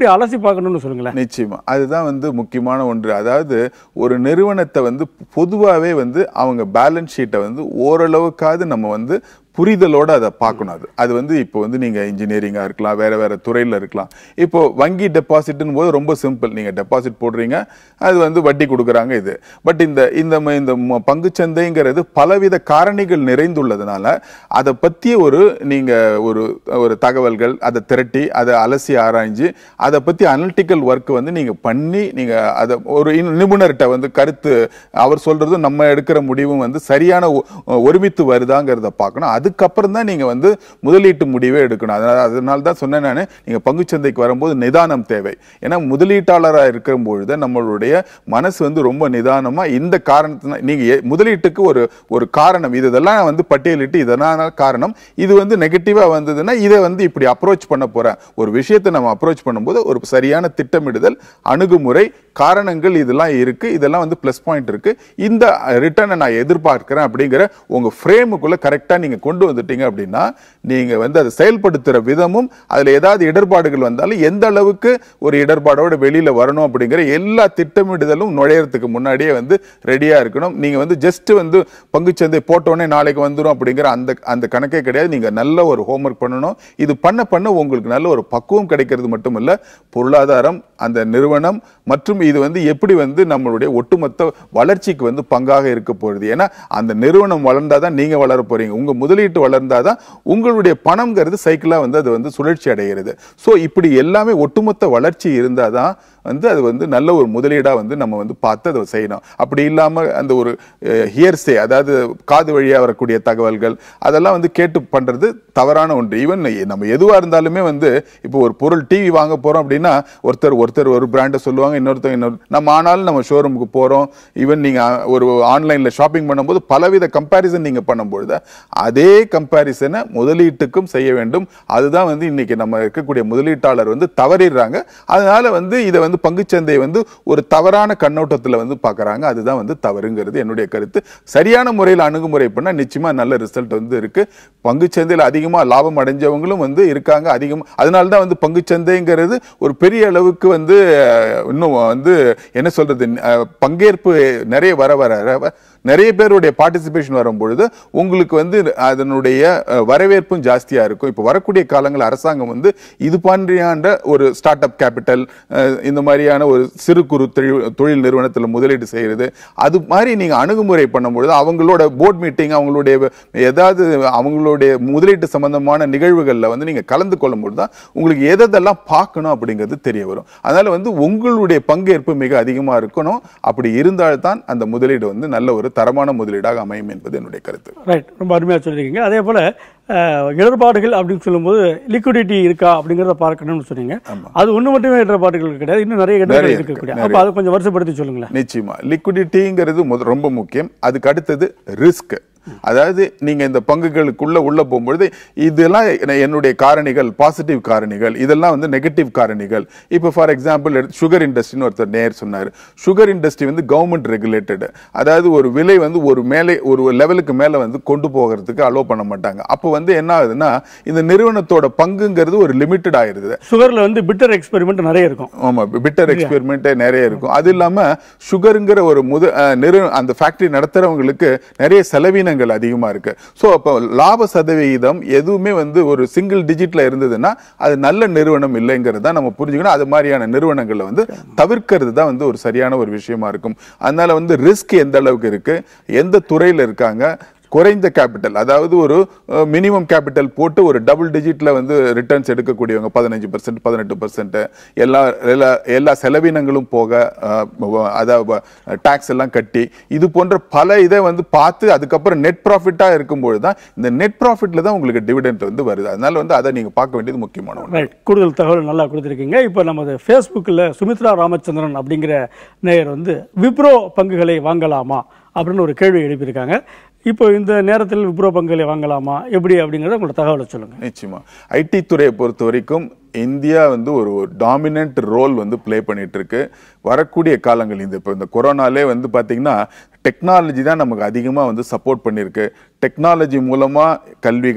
பார்க்கணும்னு சொல்லுங்களேன் நிச்சயமா அதுதான் வந்து முக்கியமான ஒன்று அதாவது ஒரு நிறுவனத்தை வந்து பொதுவாகவே வந்து அவங்க பேலன்ஸ் ஷீட்டை வந்து ஓரளவுக்காவது நம்ம வந்து புரிதலோட அதை பார்க்கணும் அது அது வந்து இப்போ வந்து நீங்க இன்ஜினியரிங்கா இருக்கலாம் வேற வேற துறையில இருக்கலாம் இப்போ வங்கி டெபாசிட்னு போது ரொம்ப சிம்பிள் நீங்க டெபாசிட் போடுறீங்க அது வந்து வட்டி கொடுக்குறாங்க இது பட் இந்த இந்த ம- இந்த ம- பங்குச்சந்தைங்கிறது பலவித காரணிகள் நிறைந்துள்ளதுனால அதை பற்றிய ஒரு நீங்க ஒரு ஒரு தகவல்கள் அதை திரட்டி அதை அலசி ஆராய்ஞ்சு அதை பத்தி அனலிட்டிக்கல் ஒர்க் வந்து நீங்க பண்ணி நீங்க அதை ஒரு இன்- நிபுணர்கிட்ட வந்து கருத்து அவர் சொல்றதும் நம்ம எடுக்கிற முடிவும் வந்து சரியான ஒ- ஒருமித்து வருதாங்கிறத பார்க்கணும் அதுக்கப்புறம் தான் நீங்க வந்து முதலீட்டு முடிவே எடுக்கணும் அதனால அதனால தான் சொன்னேன் நான் நீங்க பங்குச்சந்தைக்கு வரும்போது நிதானம் தேவை ஏன்னா முதலீட்டாளராக இருக்கும் பொழுது நம்மளுடைய மனசு வந்து ரொம்ப நிதானமா இந்த காரணத்தினா நீங்க எ- முதலீட்டுக்கு ஒரு ஒரு காரணம் இது இதெல்லாம் வந்து பட்டியலிட்டு இதனால காரணம் இது வந்து நெகட்டிவா வந்ததுன்னா இதை வந்து இப்படி அப்ரோச் பண்ண போறேன் ஒரு விஷயத்தை நம்ம அப்ரோச் பண்ணும்போது ஒரு சரியான திட்டமிடுதல் அணுகுமுறை காரணங்கள் இதெல்லாம் இருக்கு இதெல்லாம் வந்து ப்ளஸ் பாயிண்ட் இருக்கு இந்த ரிட்டர்னை நான் எதிர்பார்க்கிறேன் அப்படிங்கிற உங்க ஃப்ரேமுக்குள்ள கரெக்டா நீங்க கொண்டு வந்துட்டீங்க அப்படின்னா நீங்க வந்து அதை செயல்படுத்துற விதமும் அதுல ஏதாவது இடர்பாடுகள் வந்தாலும் எந்த அளவுக்கு ஒரு இடர்பாடோட வெளியில வரணும் அப்படிங்கிற எல்லா திட்டமிடுதலும் நுழையறதுக்கு முன்னாடியே வந்து ரெடியா இருக்கணும் நீங்க வந்து ஜஸ்ட் வந்து பங்குச்சந்தை போட்டோடனே நாளைக்கு வந்துரும் அப்படிங்கிற அந்த அந்த கணக்கே கிடையாது நீங்க நல்ல ஒரு ஹோம்ஒர்க் பண்ணணும் இது பண்ண பண்ண உங்களுக்கு நல்ல ஒரு பக்குவம் கிடைக்கிறது மட்டும் இல்ல பொருளாதாரம் அந்த நிறுவனம் மற்றும் இது வந்து எப்படி வந்து நம்மளுடைய ஒட்டுமொத்த வளர்ச்சிக்கு வந்து பங்காக இருக்க போகுது ஏன்னா அந்த நிறுவனம் வளர்ந்தாதான் நீங்க வளர போறீங்க உங்க முதலீட்டு வளர்ந்தாதான் உங்களுடைய பணம்ங்கிறது சைக்கிளா வந்து அது வந்து சுழற்சி அடைகிறது சோ இப்படி எல்லாமே ஒட்டுமொத்த வளர்ச்சி இருந்தாதான் வந்து அது வந்து நல்ல ஒரு முதலீடா வந்து நம்ம வந்து பார்த்து அதை செய்யணும் அப்படி இல்லாம அந்த ஒரு ஹியர்ஸே அதாவது காது வழியா வரக்கூடிய தகவல்கள் அதெல்லாம் வந்து கேட்டு பண்றது தவறான ஒன்று ஈவன் நம்ம எதுவா இருந்தாலுமே வந்து இப்போ ஒரு பொருள் டிவி வாங்க போறோம் அப்படின்னா ஒருத்தர் ஒருத்தர் ஒரு பிராண்டை சொல்லுவாங்க இன்னொருத்தர் இன்னொரு நம்ம ஆனாலும் நம்ம ஷோரூமுக்கு போறோம் ஈவன் நீங்க ஒரு ஆன்லைன்ல ஷாப்பிங் பண்ணும்போது பலவித கம்பேரிசன் நீங்க பண்ணும்பொழுது அதே கம்பேரிசனை முதலீட்டுக்கும் செய்ய வேண்டும் அதுதான் வந்து இன்னைக்கு நம்ம இருக்கக்கூடிய முதலீட்டாளர் வந்து தவறிடுறாங்க அதனால வந்து இதை வந்து பங்குச்சந்தையை வந்து ஒரு தவறான கண்ணோட்டத்துல வந்து பார்க்கறாங்க அதுதான் வந்து தவறுங்கிறது என்னுடைய கருத்து சரியான முறையில் அணுகுமுறை பண்ணா நிச்சயமா நல்ல ரிசல்ட் வந்து இருக்கு பங்குச்சந்தையில் அதிகமா லாபம் அடைஞ்சவங்களும் வந்து இருக்காங்க அதிகமா அதனால தான் வந்து பங்குச்சந்தைங்கிறது ஒரு பெரிய அளவுக்கு வந்து அஹ், இன்னும் வந்து என்ன சொல்றது அஹ், பங்கேற்பு நிறைய வர வர வர நிறைய பேருடைய பார்ட்டிசிபேஷன் வரும்பொழுது உங்களுக்கு வந்து அதனுடைய அஹ், வரவேற்பும் ஜாஸ்தியா இருக்கும் இப்போ வரக்கூடிய காலங்கள் அரசாங்கம் வந்து இது மாதிரியான ஒரு ஸ்டார்ட் அப் கேபிட்டல் இந்த மாதிரியான ஒரு சிறு குறு தொழில் தொழில் நிறுவனத்தில் முதலீடு செய்யறது அது மாதிரி நீங்க அணுகுமுறை பண்ணும்பொழுது அவங்களோட போர்ட் மீட்டிங் அவங்களுடைய ஏதாவது அவங்களுடைய முதலீட்டு சம்பந்தமான நிகழ்வுகளில் வந்து நீங்க கலந்து கொள்ளும்போது தான் உங்களுக்கு எதெல்லாம் பார்க்கணும் அப்படிங்கிறது தெரிய வரும் அதனால வந்து உங்களுடைய பங்கேற்பு மிக அதிகமா இருக்கணும் அப்படி இருந்தால்தான் அந்த முதலீடு வந்து நல்ல ஒரு தரமான முதலீடாக அமையும் என்பது என்னுடைய கருத்து ரைட் ரொம்ப அருமையாக சொல்லியிருக்கீங்க அதே போல் அஹ், இடர்பாடுகள் அப்படின்னு சொல்லும்போது லிக்விடிட்டி இருக்கா அப்படிங்கிறத பார்க்கணும்னு சொன்னீங்க அது ஒன்று மட்டுமே இடர்பாடுகள் கிடையாது இன்னும் நிறைய இடர்பாடு நிறைய இருக்கக்கூடிய இருக்கு, அப்போ அதை கொஞ்சம் வருஷப்படுத்தி சொல்லுங்களேன் நிச்சயமா லிக்விடிட்டிங்கிறது முத- ரொம்ப முக்கியம் அதுக்கு அடுத்தது ரிஸ்க் அதாவது நீங்க இந்த பங்குகளுக்குள்ள உள்ள போகும்பொழுது இதெல்லாம் என்ன- என்னுடைய காரணிகள் பாசிட்டிவ் காரணிகள் இதெல்லாம் வந்து நெகட்டிவ் காரணிகள் இப்போ ஃபார் எக்ஸாம்பிள் சுகர் இண்டஸ்ட்ரின்னு ஒருத்தர் நேர் சொன்னார் சுகர் இண்டஸ்ட்ரி வந்து கவர்மெண்ட் ரெகுலேட்டட் அதாவது ஒரு விலை வந்து ஒரு மேலே ஒரு லெவலுக்கு மேல வந்து கொண்டு போகிறதுக்கு அலோவ் பண்ண மாட்டாங்க அப்போ வந்து என்ன ஆகுதுன்னா இந்த நிறுவனத்தோட பங்குங்கிறது ஒரு லிமிட்டட் ஆயிருது சுகரில் வந்து பிட்டர் எக்ஸ்பெரிமெண்ட் நிறைய இருக்கும் ஆமா பிட்டர் எக்ஸ்பெரிமெண்ட் நிறைய இருக்கும் அது இல்லாம சுகருங்கிற ஒரு முத அஹ், நிறு அந்த ஃபேக்டரி நடத்துறவங்களுக்கு நிறைய செலவினங்கள் அதிகமா இருக்கு ஸோ அப்போ லாப சதவிகிதம் எதுவுமே வந்து ஒரு சிங்கிள் டிஜிட்ல இருந்ததுன்னா அது நல்ல நிறுவனம் இல்லைங்கிறது தான் நம்ம புரிஞ்சுக்கணும் அது மாதிரியான நிறுவனங்களை வந்து தவிர்க்கிறது தான் வந்து ஒரு சரியான ஒரு விஷயமா இருக்கும் அதனால வந்து ரிஸ்க் எந்த அளவுக்கு இருக்கு எந்த துறையில இருக்காங்க குறைந்த கேபிட்டல் அதாவது ஒரு மினிமம் கேபிட்டல் போட்டு ஒரு டபுள் டிஜிட்ல வந்து ரிட்டர்ன்ஸ் எடுக்கக்கூடியவங்க பதினஞ்சு பர்சன்ட் பதினெட்டு பர்சன்ட் எல்லா எல்லா எல்லா செலவினங்களும் போக அஹ், வ- அதாவது டாக்ஸ் எல்லாம் கட்டி இது போன்ற பல இதை வந்து பார்த்து அதுக்கப்புறம் நெட் ப்ராஃபிட்டா இருக்கும்போது தான் இந்த நெட் ப்ராஃபிட்ல தான் உங்களுக்கு டிவிடெண்ட் வந்து வருது அதனால வந்து அதை நீங்க பார்க்க வேண்டியது முக்கியமான ஒன்று ரைட் கூடுதல் தகவல் நல்லா கொடுத்துருக்கீங்க இப்போ நமது ஃபேஸ்புக்கில் சுமித்ரா ராமச்சந்திரன் அப்படிங்கிற நேயர் வந்து விப்ரோ பங்குகளை வாங்கலாமா அப்படின்னு ஒரு கேள்வி எழுப்பியிருக்காங்க இப்போ இந்த நேரத்தில் விப்ரோ பங்குகளை வாங்கலாமா எப்படி அப்படிங்கிறத உங்களோட தகவலை சொல்லுங்கள் நிச்சயமா ஐடி துறையை பொறுத்த வரைக்கும் இந்தியா வந்து ஒரு டாமினன்ட் ரோல் வந்து ப்ளே பண்ணிட்டு இருக்கு வரக்கூடிய காலங்கள் இந்த இப்போ இந்த கொரோனாலே வந்து பாத்தீங்கன்னா டெக்னாலஜி தான் நமக்கு அதிகமாக வந்து சப்போர்ட் பண்ணியிருக்கு டெக்னாலஜி மூலமா கல்விகள்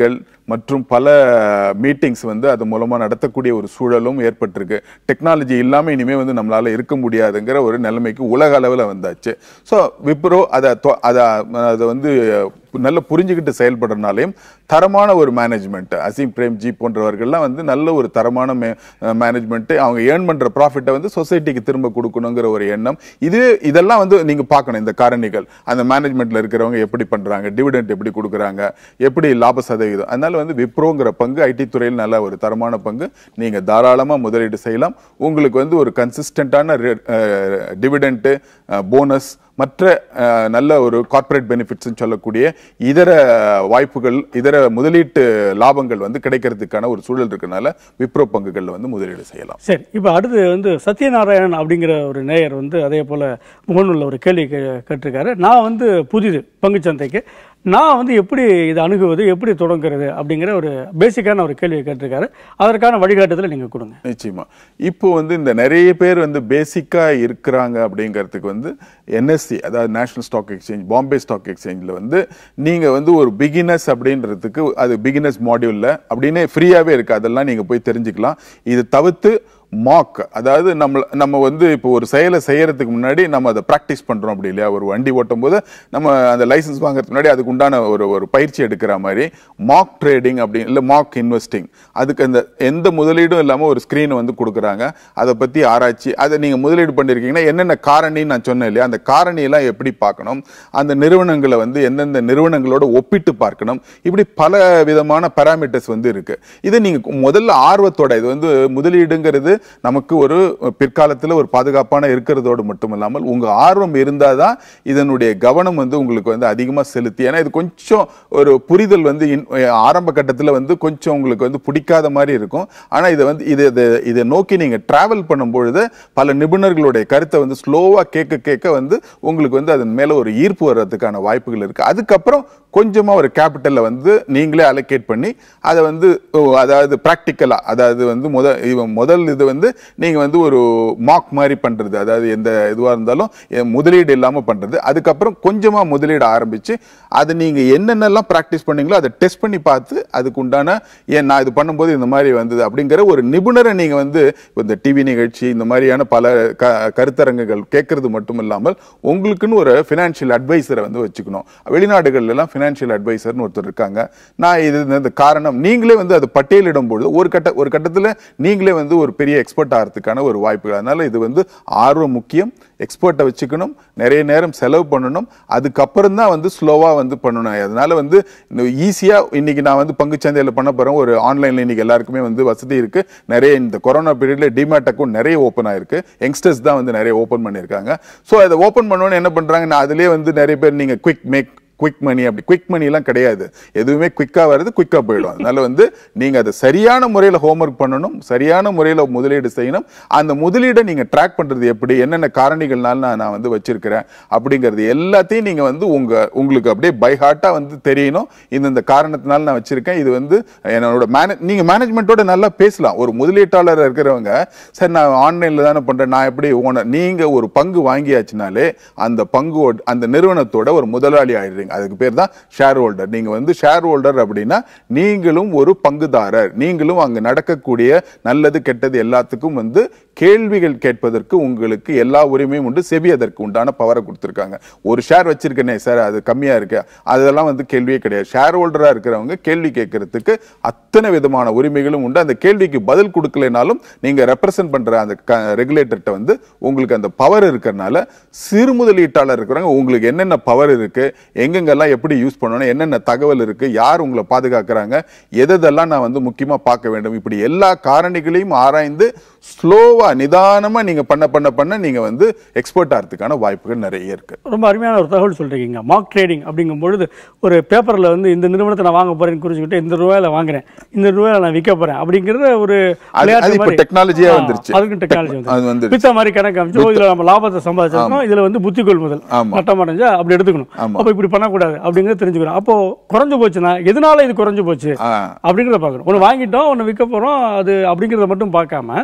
மற்றும் பல மீட்டிங்ஸ் வந்து அது மூலமா நடத்தக்கூடிய ஒரு சூழலும் ஏற்பட்டிருக்கு டெக்னாலஜி இல்லாம இனிமே வந்து நம்மளால இருக்க முடியாதுங்கிற ஒரு நிலைமைக்கு உலக அளவுல வந்தாச்சு ஸோ விப்ரோ அதை தொ- அதை அதை வந்து நல்ல புரிஞ்சுக்கிட்டு செயல்படுறதுனாலையும் தரமான ஒரு மேனேஜ்மெண்ட் அசீம் பிரேம்ஜி போன்றவர்கள்லாம் வந்து நல்ல ஒரு தரமான மேனேஜ்மெண்ட் அவங்க ஏர்ன் பண்ற ப்ராஃபிட்டை வந்து சொசைட்டிக்கு திரும்ப கொடுக்கணுங்கிற ஒரு எண்ணம் இது இதெல்லாம் வந்து நீங்க பார்க்கணும் இந்த காரணிகள் அந்த மேனேஜ்மெண்ட்ல இருக்கிறவங்க எப்படி பண்றாங்க டிவிடெண்ட் எப்படி கொடுக்குறாங்க எப்படி லாப சதவீதம் அதனால வந்து விப்ரோங்கிற பங்கு ஐடி துறையில் நல்ல ஒரு தரமான பங்கு நீங்க தாராளமா முதலீடு செய்யலாம் உங்களுக்கு வந்து ஒரு கன்சிஸ்டன்டான டிவிடெண்ட் போனஸ் மற்ற அஹ், நல்ல ஒரு கார்ப்பரேட் பெனிஃபிட்ஸ் சொல்லக்கூடிய இதர வாய்ப்புகள் இதர முதலீட்டு லாபங்கள் வந்து கிடைக்கிறதுக்கான ஒரு சூழல் இருக்கனால விப்ரோ பங்குகள்ல வந்து முதலீடு செய்யலாம் சரி இப்போ அடுத்து வந்து சத்யநாராயணன் அப்படிங்கிற ஒரு நேயர் வந்து அதே போல் முகநூலில் ஒரு கேள்வி கே கேட்டிருக்காரு நான் வந்து புதிது பங்குச்சந்தைக்கு நான் வந்து எப்படி இதை அணுகுவது எப்படி தொடங்குறது அப்படிங்கிற ஒரு பேசிக்கான ஒரு கேள்வியை கேட்டிருக்காரு அதற்கான வழிகாட்டுதலை நீங்கள் கொடுங்க நிச்சயமா இப்போ வந்து இந்த நிறைய பேர் வந்து பேசிக்கா இருக்கிறாங்க அப்படிங்கிறதுக்கு வந்து என்எஸ்சி அதாவது national stock exchange Bombay stock எக்ஸ்சேஞ்சில் வந்து நீங்க வந்து ஒரு பிகினஸ் அப்படின்றதுக்கு அது பிகினஸ் மாடியூல்ல அப்படின்னே ஃப்ரீயாவே இருக்கு அதெல்லாம் நீங்க போய் தெரிஞ்சுக்கலாம் இது தவிர்த்து மாக் அதாவது நம்ம நம்ம வந்து இப்போ ஒரு செயலை செய்யறதுக்கு முன்னாடி நம்ம அதை ப்ராக்டிஸ் பண்றோம் அப்படி இல்லையா ஒரு வண்டி ஓட்டும் போது நம்ம அந்த லைசன்ஸ் வாங்குறதுக்கு முன்னாடி அதுக்கு உண்டான ஒரு ஒரு பயிற்சி எடுக்கிற மாதிரி மாக் ட்ரேடிங் அப்படி இல்லை மாக் இன்வெஸ்டிங் அதுக்கு அந்த எந்த முதலீடும் இல்லாமல் ஒரு ஸ்க்ரீனை வந்து கொடுக்குறாங்க அதை பற்றி ஆராய்ச்சி அதை நீங்கள் முதலீடு பண்ணியிருக்கீங்கன்னா என்னென்ன காரணின்னு நான் சொன்னேன் இல்லையா அந்த காரணியெல்லாம் எப்படி பார்க்கணும் அந்த நிறுவனங்களை வந்து எந்தெந்த நிறுவனங்களோட ஒப்பிட்டு பார்க்கணும் இப்படி பல விதமான பாராமீட்டர்ஸ் வந்து இருக்கு இதை நீங்க முதல்ல ஆர்வத்தோட இது வந்து முதலீடுங்கிறது நமக்கு ஒரு பிற்காலத்தில் ஒரு பாதுகாப்பான இருக்கிறதோடு மட்டும் இல்லாமல் உங்க ஆர்வம் இருந்தாதான் இதனுடைய கவனம் வந்து உங்களுக்கு வந்து அதிகமா செலுத்தி ஏன்னா இது கொஞ்சம் ஒரு புரிதல் வந்து இன்- ஆரம்ப கட்டத்தில் வந்து கொஞ்சம் உங்களுக்கு வந்து பிடிக்காத மாதிரி இருக்கும் ஆனா இதை வந்து இது இதை- இதை நோக்கி நீங்க டிராவல் பண்ணும்பொழுது பல நிபுணர்களுடைய கருத்தை வந்து ஸ்லோவா கேட்க கேட்க வந்து உங்களுக்கு வந்து அதன் மேல ஒரு ஈர்ப்பு வர்றதுக்கான வாய்ப்புகள் இருக்கு அதுக்கப்புறம் கொஞ்சமா ஒரு கேபிட்டலை வந்து நீங்களே அலோகேட் பண்ணி அதை வந்து ஓ, அதாவது ப்ராக்டிக்கலா அதாவது வந்து முத இவன் முதல் இது வந்து நீங்க வந்து ஒரு மாக் மாதிரி பண்றது அதாவது எந்த இதுவா இருந்தாலும் எ- முதலீடு இல்லாம பண்றது அதுக்கப்புறம் கொஞ்சமா முதலீடு ஆரம்பிச்சு அது நீங்க என்னென்னலாம் ப்ராக்டிஸ் பண்ணீங்களோ அதை டெஸ்ட் பண்ணி பார்த்து அதுக்கு உண்டான ஏன் நான் இது பண்ணும்போது இந்த மாதிரி வந்தது அப்படிங்கிற ஒரு நிபுணரை நீங்க வந்து இப்ப இந்த டிவி நிகழ்ச்சி இந்த மாதிரியான பல க கருத்தரங்குகள் கேட்கறது மட்டும் இல்லாமல் உங்களுக்குன்னு ஒரு ஃபினான்ஷியல் அட்வைசரை வந்து வச்சுக்கணும் வெளிநாடுகள்ல எல்லாம் ஃபினான்ஷியல் அட்வைசர்னு ஒருத்தர் இருக்காங்க நான் இது இந்த- இந்த காரணம் நீங்களே வந்து அதை பட்டியலிடும் பொழுது ஒரு கட்ட ஒரு கட்டத்தில் நீங்களே வந்து ஒரு பெரிய எக்ஸ்பர்ட் ஆகிறதுக்கான ஒரு வாய்ப்புகள் அதனால இது வந்து ஆர்வம் முக்கியம் எக்ஸ்பர்ட்டை வச்சுக்கணும் நிறைய நேரம் செலவு பண்ணணும் அதுக்கப்புறம் தான் வந்து ஸ்லோவா வந்து பண்ணணும் அதனால வந்து ஈஸியா இன்னைக்கு நான் வந்து பங்குச்சந்தையில பண்ண போறேன் ஒரு ஆன்லைன்ல இன்னைக்கு எல்லாருக்குமே வந்து வசதி இருக்கு நிறைய இந்த கொரோனா பீரியட்ல டிமேட் அக்கௌண்ட் நிறைய ஓப்பன் ஆயிருக்கு யங்ஸ்டர்ஸ் தான் வந்து நிறைய ஓப்பன் பண்ணியிருக்காங்க ஸோ அதை ஓப்பன் பண்ணோன்னு என்ன பண்றாங்க நான் அதுலயே வந்து நிறைய பேர் நீங்க குவிக் மேக் குவிக் மணி அப்படி குவிக் மணி எல்லாம் கிடையாது எதுவுமே குவிக்கா வருது குவிக்கா போயிடும் அதனால வந்து நீங்க அதை சரியான முறையில் ஹோம்ஒர்க் பண்ணணும் சரியான முறையில் முதலீடு செய்யணும் அந்த முதலீடை நீங்க ட்ராக் பண்றது எப்படி என்னென்ன காரணிகள்னால நான் நான் வந்து வச்சிருக்கிறேன் அப்படிங்கிறது எல்லாத்தையும் நீங்க வந்து உங்க உங்களுக்கு அப்படியே பை ஹார்ட்டா வந்து தெரியணும் இந்தந்த காரணத்தினால நான் வச்சிருக்கேன் இது வந்து என்னோட மேனே நீங்க மேனேஜ்மெண்ட்டோட நல்லா பேசலாம் ஒரு முதலீட்டாளர் இருக்கிறவங்க சார் நான் ஆன்லைன்ல தானே பண்றேன் நான் எப்படி ஓனர் நீங்க ஒரு பங்கு வாங்கியாச்சுனாலே அந்த பங்கு அந்த நிறுவனத்தோட ஒரு முதலாளி ஆயிடுறீங்க அதுக்கு பேர் தான் ஷேர் ஹோல்டர் நீங்க வந்து ஷேர் ஹோல்டர் அப்படின்னா நீங்களும் ஒரு பங்குதாரர் நீங்களும் அங்க நடக்கக்கூடிய நல்லது கெட்டது எல்லாத்துக்கும் வந்து கேள்விகள் கேட்பதற்கு உங்களுக்கு எல்லா உரிமையும் உண்டு செபி அதற்கு உண்டான பவரை கொடுத்துருக்காங்க ஒரு ஷேர் வச்சிருக்கனே சார் அது கம்மியா இருக்கு அதெல்லாம் வந்து கேள்வியே கிடையாது ஷேர் ஹோல்டரா இருக்கிறவங்க கேள்வி கேட்கறதுக்கு அத்தனை விதமான உரிமைகளும் உண்டு அந்த கேள்விக்கு பதில் கொடுக்கலைனாலும் நீங்க ரெப்ரசென்ட் பண்ற அந்த ரெகுலேட்டர்கிட்ட வந்து உங்களுக்கு அந்த பவர் இருக்கிறனால சிறு முதலீட்டாளர் இருக்கிறவங்க உங்களுக்கு என்னென்ன பவர் இருக்கு எங்கெங்கெல்லாம் எப்படி யூஸ் பண்ணணும் என்னென்ன தகவல் இருக்கு யார் உங்களை பாதுகாக்கிறாங்க எதெல்லாம் நான் வந்து முக்கியமா பார்க்க வேண்டும் இப்படி எல்லா காரணிகளையும் ஆராய்ந்து ஸ்லோவா நிதானமா நீங்க பண்ண பண்ண பண்ண நீங்க வந்து எக்ஸ்பர்ட் ஆகிறதுக்கான வாய்ப்புகள் நிறைய இருக்கு ரொம்ப அருமையான ஒரு தகவல் சொல்றீங்க மார்க் ட்ரேடிங் அப்படிங்கும் பொழுது ஒரு பேப்பர்ல வந்து இந்த நிறுவனத்தை நான் வாங்க போறேன்னு குறிச்சுக்கிட்டு இந்த ரூபாயில வாங்குறேன் இந்த ரூபாயில நான் விற்க போறேன் அப்படிங்கறத ஒரு அது- விளையாட்டு அது இப்ப மாதிரி. technology ஆ ஆ, வந்துருச்சு. அதுக்கு டெக்னாலஜி அது வந்து வந்துருச்சு. பித்த மாதிரி கணக்கு அமைச்சு ஓ, இதுல நம்ம லாபத்தை சம்பாதிச்சிருக்கோம் இதுல வந்து புத்தி கொள்முதல் ஆமா. நட்டம் அடைஞ்சா அப்படி எடுத்துக்கணும் ஆமா. அப்ப இப்படி பண்ணக்கூடாது அப்படிங்கறத தெரிஞ்சுக்கணும் அப்போ குறைஞ்சு போச்சுன்னா எதனால இது குறைஞ்சு போச்சு ஆ. அப்படிங்கறத பார்க்கணும் ஒன்று வாங்கிட்டோம் ஒன்று விற்க போறோம் அது அப்படிங்கறத மட்டும் பார்க்காம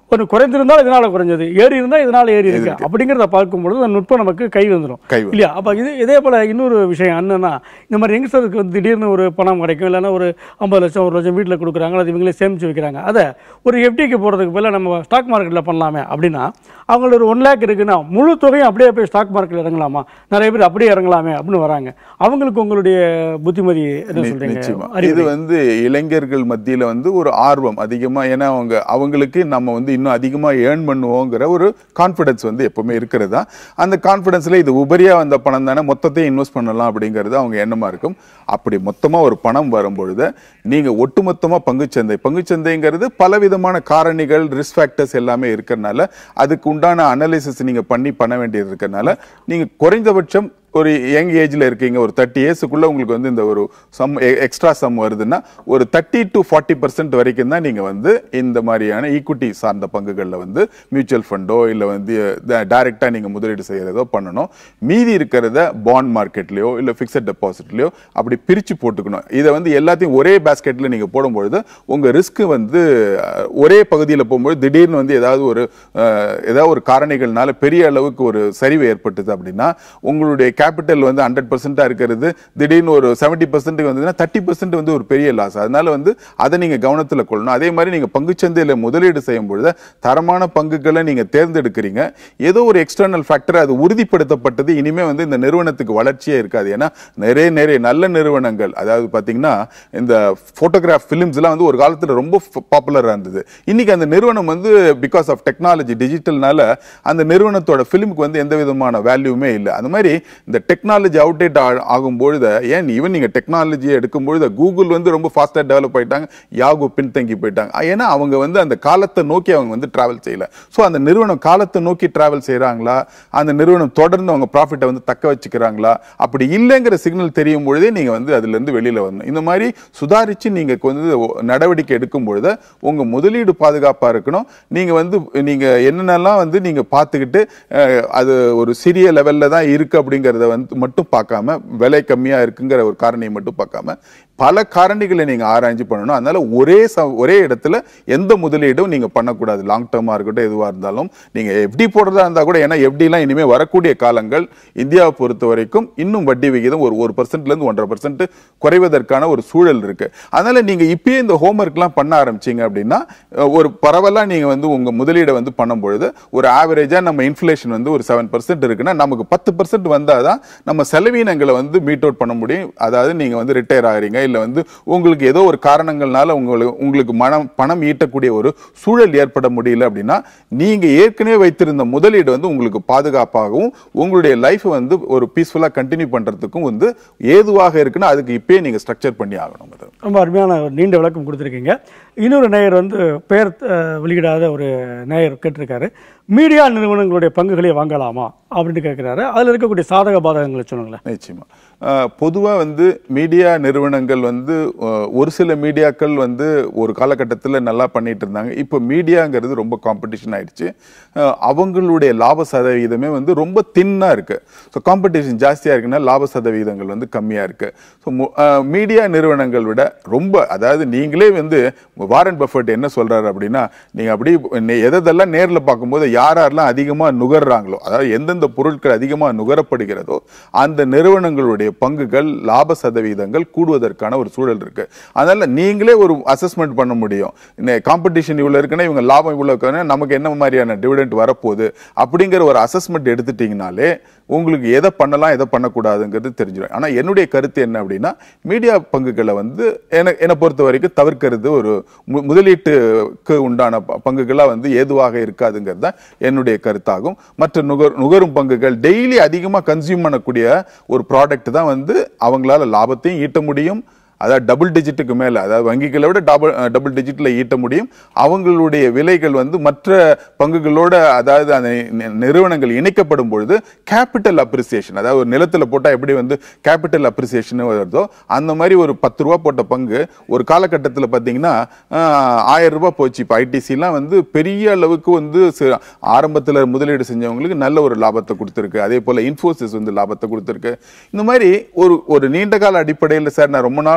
ஒரு குறைந்திருந்தால் இதனால குறைஞ்சது ஏறி இருந்தால் இதனால ஏறி இருக்கு அப்படிங்கிறத பார்க்கும் பொழுது அந்த நுட்பம் நமக்கு கை வந்துடும் கை வந்துரும். இல்லையா அப்போ இது இதே போல் இன்னொரு விஷயம் என்னன்னா இந்த மாதிரி யங்ஸ்டருக்கு வந்து திடீர்னு ஒரு பணம் கிடைக்கும் இல்லைன்னா ஒரு ஐம்பது லட்சம் ஒரு லட்சம் வீட்டில் கொடுக்குறாங்க அது இவங்களே சேமிச்சு வைக்கிறாங்க அதை ஒரு எஃப்டிக்கு போகிறதுக்கு பதிலாக நம்ம ஸ்டாக் மார்க்கெட்டில் பண்ணலாமே அப்படின்னா அவங்களுக்கு ஒரு ஒன் லேக் இருக்குன்னா முழு தொகையும் அப்படியே போய் ஸ்டாக் மார்க்கெட்டில் இறங்கலாமா நிறைய பேர் அப்படியே இறங்கலாமே அப்படின்னு வராங்க அவங்களுக்கு உங்களுடைய புத்திமதி என்ன நி- சொல்றீங்க நிச்சயமா இது அறிவுரை. வந்து இளைஞர்கள் மத்தியில வந்து ஒரு ஆர்வம் அதிகமா ஏன்னா அவங்க அவங்களுக்கு நம்ம வந்து இன்னும் அதிகமா ஏர்ன் பண்ணுவோங்கிற ஒரு கான்ஃபிடன்ஸ் வந்து எப்பவுமே இருக்கிறது தான் அந்த கான்ஃபிடன்ஸ்ல இது உபரியா வந்த பணம் தானே மொத்தத்தையும் இன்வெஸ்ட் பண்ணலாம் அப்படிங்கிறது அவங்க எண்ணமா இருக்கும் அப்படி மொத்தமா ஒரு பணம் வரும்பொழுது நீங்க ஒட்டுமொத்தமா பங்குச்சந்தை பங்குச்சந்தைங்கிறது பலவிதமான காரணிகள் ரிஸ்க் ஃபேக்டர்ஸ் எல்லாமே இருக்கிறனால அதுக்கு உண்டான அனாலிசிஸ் நீங்க பண்ணி பண்ண வேண்டியது இருக்கிறனால நீங்க குறைந்தபட்சம் ஒரு யங் ஏஜ்ல இருக்கீங்க ஒரு தேர்ட்டி இயர்ஸுக்குள்ள உங்களுக்கு வந்து இந்த ஒரு சம் எக்ஸ்ட்ரா சம் வருதுன்னா ஒரு தேர்ட்டி டு ஃபார்ட்டி பர்சன்ட் வரைக்கும் தான் நீங்க வந்து இந்த மாதிரியான ஈக்விட்டி சார்ந்த பங்குகளில் வந்து மியூச்சுவல் ஃபண்டோ இல்லை வந்து டைரக்டா நீங்க முதலீடு செய்யறதோ பண்ணணும் மீதி இருக்கிறத பாண்ட் மார்க்கெட்லயோ இல்லை ஃபிக்ஸட் டெபாசிட்லயோ அப்படி பிரிச்சு போட்டுக்கணும் இதை வந்து எல்லாத்தையும் ஒரே பேஸ்கெட்ல நீங்க போடும்பொழுது உங்க ரிஸ்க் வந்து அஹ், ஒரே பகுதியில் போகும்போது திடீர்னு வந்து ஏதாவது ஒரு அஹ், ஏதாவது ஒரு காரணிகள்னால பெரிய அளவுக்கு ஒரு சரிவு ஏற்பட்டது அப்படின்னா உங்களுடைய கேபிட்டல் வந்து ஹண்ட்ரட் பர்சன்டா இருக்கிறது திடீர்னு ஒரு செவன்டி பர்சன்ட் வந்ததுன்னா தேர்ட்டி பர்சன்ட் வந்து ஒரு பெரிய லாஸ் அதனால வந்து அதை நீங்க கவனத்துல கொள்ளணும் அதே மாதிரி நீங்க பங்குச்சந்தையில முதலீடு செய்யும் பொழுது தரமான பங்குகளை நீங்க தேர்ந்தெடுக்கிறீங்க ஏதோ ஒரு எக்ஸ்டர்னல் ஃபேக்டர் அது உறுதிப்படுத்தப்பட்டது இனிமே வந்து இந்த நிறுவனத்துக்கு வளர்ச்சியே இருக்காது ஏன்னா நிறைய நிறைய நல்ல நிறுவனங்கள் அதாவது பாத்தீங்கன்னா இந்த போட்டோகிராஃப் பிலிம்ஸ் எல்லாம் வந்து ஒரு காலத்துல ரொம்ப பாப்புலரா இருந்தது இன்னைக்கு அந்த நிறுவனம் வந்து பிகாஸ் ஆஃப் டெக்னாலஜி டிஜிட்டல்னால அந்த நிறுவனத்தோட பிலிமுக்கு வந்து எந்த விதமான வேல்யூமே இல்லை அந்த மாதிரி இந்த டெக்னாலஜி அவுடேட் ஆகும் பொழுது ஏன் ஈவன் நீங்க டெக்னாலஜியை எடுக்கும் பொழுது கூகுள் வந்து ரொம்ப ஃபாஸ்டா டெவலப் ஆயிட்டாங்க யாகு பின்தங்கி போயிட்டாங்க ஏன்னா அவங்க வந்து அந்த காலத்தை நோக்கி அவங்க வந்து டிராவல் செய்யல ஸோ அந்த நிறுவனம் காலத்தை நோக்கி டிராவல் செய்றாங்களா அந்த நிறுவனம் தொடர்ந்து அவங்க ப்ராஃபிட்டை வந்து தக்க வச்சுக்கிறாங்களா அப்படி இல்லைங்கிற சிக்னல் தெரியும் பொழுதே நீங்க வந்து அதுல இருந்து வெளியில வரணும் இந்த மாதிரி சுதாரிச்சு நீங்க வந்து நடவடிக்கை எடுக்கும் பொழுது உங்க முதலீடு பாதுகாப்பா இருக்கணும் நீங்க வந்து நீங்க என்னென்னலாம் வந்து நீங்க பார்த்துக்கிட்டு அஹ், அது ஒரு சிறிய லெவல்ல தான் இருக்கு அப்படிங்கறத வந்து மட்டும் பார்க்காம விலை கம்மியா இருக்குங்கிற ஒரு காரணியை மட்டும் பார்க்காம பல காரணிகளை நீங்க ஆராய்ச்சி பண்ணணும் அதனால ஒரே ச- ஒரே இடத்துல எந்த முதலீடும் நீங்க பண்ணக்கூடாது லாங் டேர்மா இருக்கட்டும் எதுவா இருந்தாலும் நீங்க எஃப்டி போடுறதா இருந்தா கூட ஏன்னா எஃப்டிலாம் இனிமே வரக்கூடிய காலங்கள் இந்தியாவை பொறுத்த வரைக்கும் இன்னும் வட்டி விகிதம் ஒரு ஒரு பர்சன்ட்ல இருந்து ஒன்றரை பர்சன்ட் குறைவதற்கான ஒரு சூழல் இருக்கு அதனால நீங்க இப்பயே இந்த ஹோம்ஒர்க்லாம் பண்ண ஆரம்பிச்சீங்க அப்படின்னா அஹ், ஒரு பரவலா நீங்க வந்து உங்க முதலீடை வந்து பண்ணும் பொழுது ஒரு ஆவரேஜா நம்ம இன்ஃபிளேஷன் வந்து ஒரு செவன் பர்சன்ட் இருக்குன்னா நமக்கு பத்து பர்சன்ட் வந்தாதான் நம்ம செலவீனங்களை வந்து மீட் அவுட் பண்ண முடியும் அதாவது நீங்க வந்து ரிட்டையர் ஆகிறீங்க இல்ல வந்து உங்களுக்கு ஏதோ ஒரு காரணங்கள்னால உங்களுக்கு உங்களுக்கு மனம் பணம் ஈட்டக்கூடிய ஒரு சூழல் ஏற்பட முடியல அப்படின்னா நீங்க ஏற்கனவே வைத்திருந்த முதலீடு வந்து உங்களுக்கு பாதுகாப்பாகவும் உங்களுடைய லைஃப் வந்து ஒரு பீஸ்ஃபுல்லா கண்டினியூ பண்றதுக்கும் வந்து ஏதுவாக இருக்குன்னா அதுக்கு இப்பயே நீங்க ஸ்ட்ரக்சர் பண்ணி ஆகணும் அது ரொம்ப அருமையான ஒரு நீண்ட விளக்கம் கொடுத்துருக்கீங்க இன்னொரு நேயர் வந்து பெயர் அஹ், வெளியிடாத ஒரு நேயர் கேட்டிருக்காரு மீடியா நிறுவனங்களுடைய பங்குகளை வாங்கலாமா அப்படின்னு கேட்குறாரு அதில் இருக்கக்கூடிய சாதக பாதகங்களை சொல்லுங்களேன் நிச்சயமா அஹ், பொதுவா வந்து மீடியா நிறுவனங்கள் வந்து அஹ், ஒரு சில மீடியாக்கள் வந்து ஒரு காலகட்டத்தில் நல்லா பண்ணிட்டு இருந்தாங்க இப்போ மீடியாங்கிறது ரொம்ப காம்படிஷன் ஆயிடுச்சு அஹ், அவங்களுடைய லாப சதவீதமே வந்து ரொம்ப தின்னா இருக்கு ஸோ காம்படிஷன் ஜாஸ்தியா இருக்குன்னா லாப சதவீதங்கள் வந்து கம்மியா இருக்கு ஸோ மீடியா நிறுவனங்கள் விட ரொம்ப அதாவது நீங்களே வந்து வாரன் பஃபட் என்ன சொல்றாரு அப்படின்னா நீங்க அப்படி நே- எதெல்லாம் நேர்ல பார்க்கும்போது யார் யாரெல்லாம் அதிகமா நுகர்றாங்களோ அதாவது எந்தெந்த பொருட்கள் அதிகமா நுகரப்படுகிறதோ அந்த நிறுவனங்களுடைய பங்குகள் லாப சதவீதங்கள் கூடுவதற்கான ஒரு சூழல் இருக்கு அதனால நீங்களே ஒரு அசஸ்மெண்ட் பண்ண முடியும் காம்படிஷன் இவ்வளவு இருக்குன்னா இவங்க லாபம் இவ்வளவு இருக்குன்னா நமக்கு என்ன மாதிரியான டிவிடெண்ட் வரப்போகுது அப்படிங்கிற ஒரு அசஸ்மெண்ட் எடுத்துட்டீங்கனாலே உங்களுக்கு எதை பண்ணலாம் எதை பண்ணக்கூடாதுங்கிறது தெரிஞ்சிடும் ஆனா என்னுடைய கருத்து என்ன அப்படின்னா மீடியா பங்குகளை வந்து என என்னை பொறுத்த வரைக்கும் தவிர்க்கிறது ஒரு மு- முதலீட்டுக்கு உண்டான ப- பங்குகளா வந்து ஏதுவாக இருக்காதுங்கிறது தான் என்னுடைய கருத்தாகும் மற்ற நுகர் நுகரும் பங்குகள் டெய்லி அதிகமா கன்சியூம் பண்ணக்கூடிய ஒரு ப்ராடக்ட் தான் வந்து அவங்களால லாபத்தையும் ஈட்ட முடியும் அதாவது டபுள் டிஜிட்டுக்கு மேல அதாவது வங்கிகளை விட டபுள் டபுள் டிஜிட்ல ஈட்ட முடியும் அவங்களுடைய விலைகள் வந்து மற்ற பங்குகளோட அதாவது அந்த நி- நிறுவனங்கள் இணைக்கப்படும் பொழுது கேபிட்டல் அப்ரிசியேஷன் அதாவது ஒரு நிலத்துல போட்டா எப்படி வந்து கேபிட்டல் அப்ரிசியேஷன் வருதோ அந்த மாதிரி ஒரு பத்து ரூபா போட்ட பங்கு ஒரு காலகட்டத்தில் பார்த்தீங்கன்னா ஆஹ், ஆயிரம் ரூபாய் போச்சு இப்போ ஐடிசிலாம் வந்து பெரிய அளவுக்கு வந்து சி- ஆரம்பத்துல முதலீடு செஞ்சவங்களுக்கு நல்ல ஒரு லாபத்தை கொடுத்துருக்கு அதே போல இன்ஃபோசிஸ் வந்து லாபத்தை கொடுத்துருக்கு இந்த மாதிரி ஒரு ஒரு நீண்ட கால அடிப்படையில் சார் நான் ரொம்ப நாள்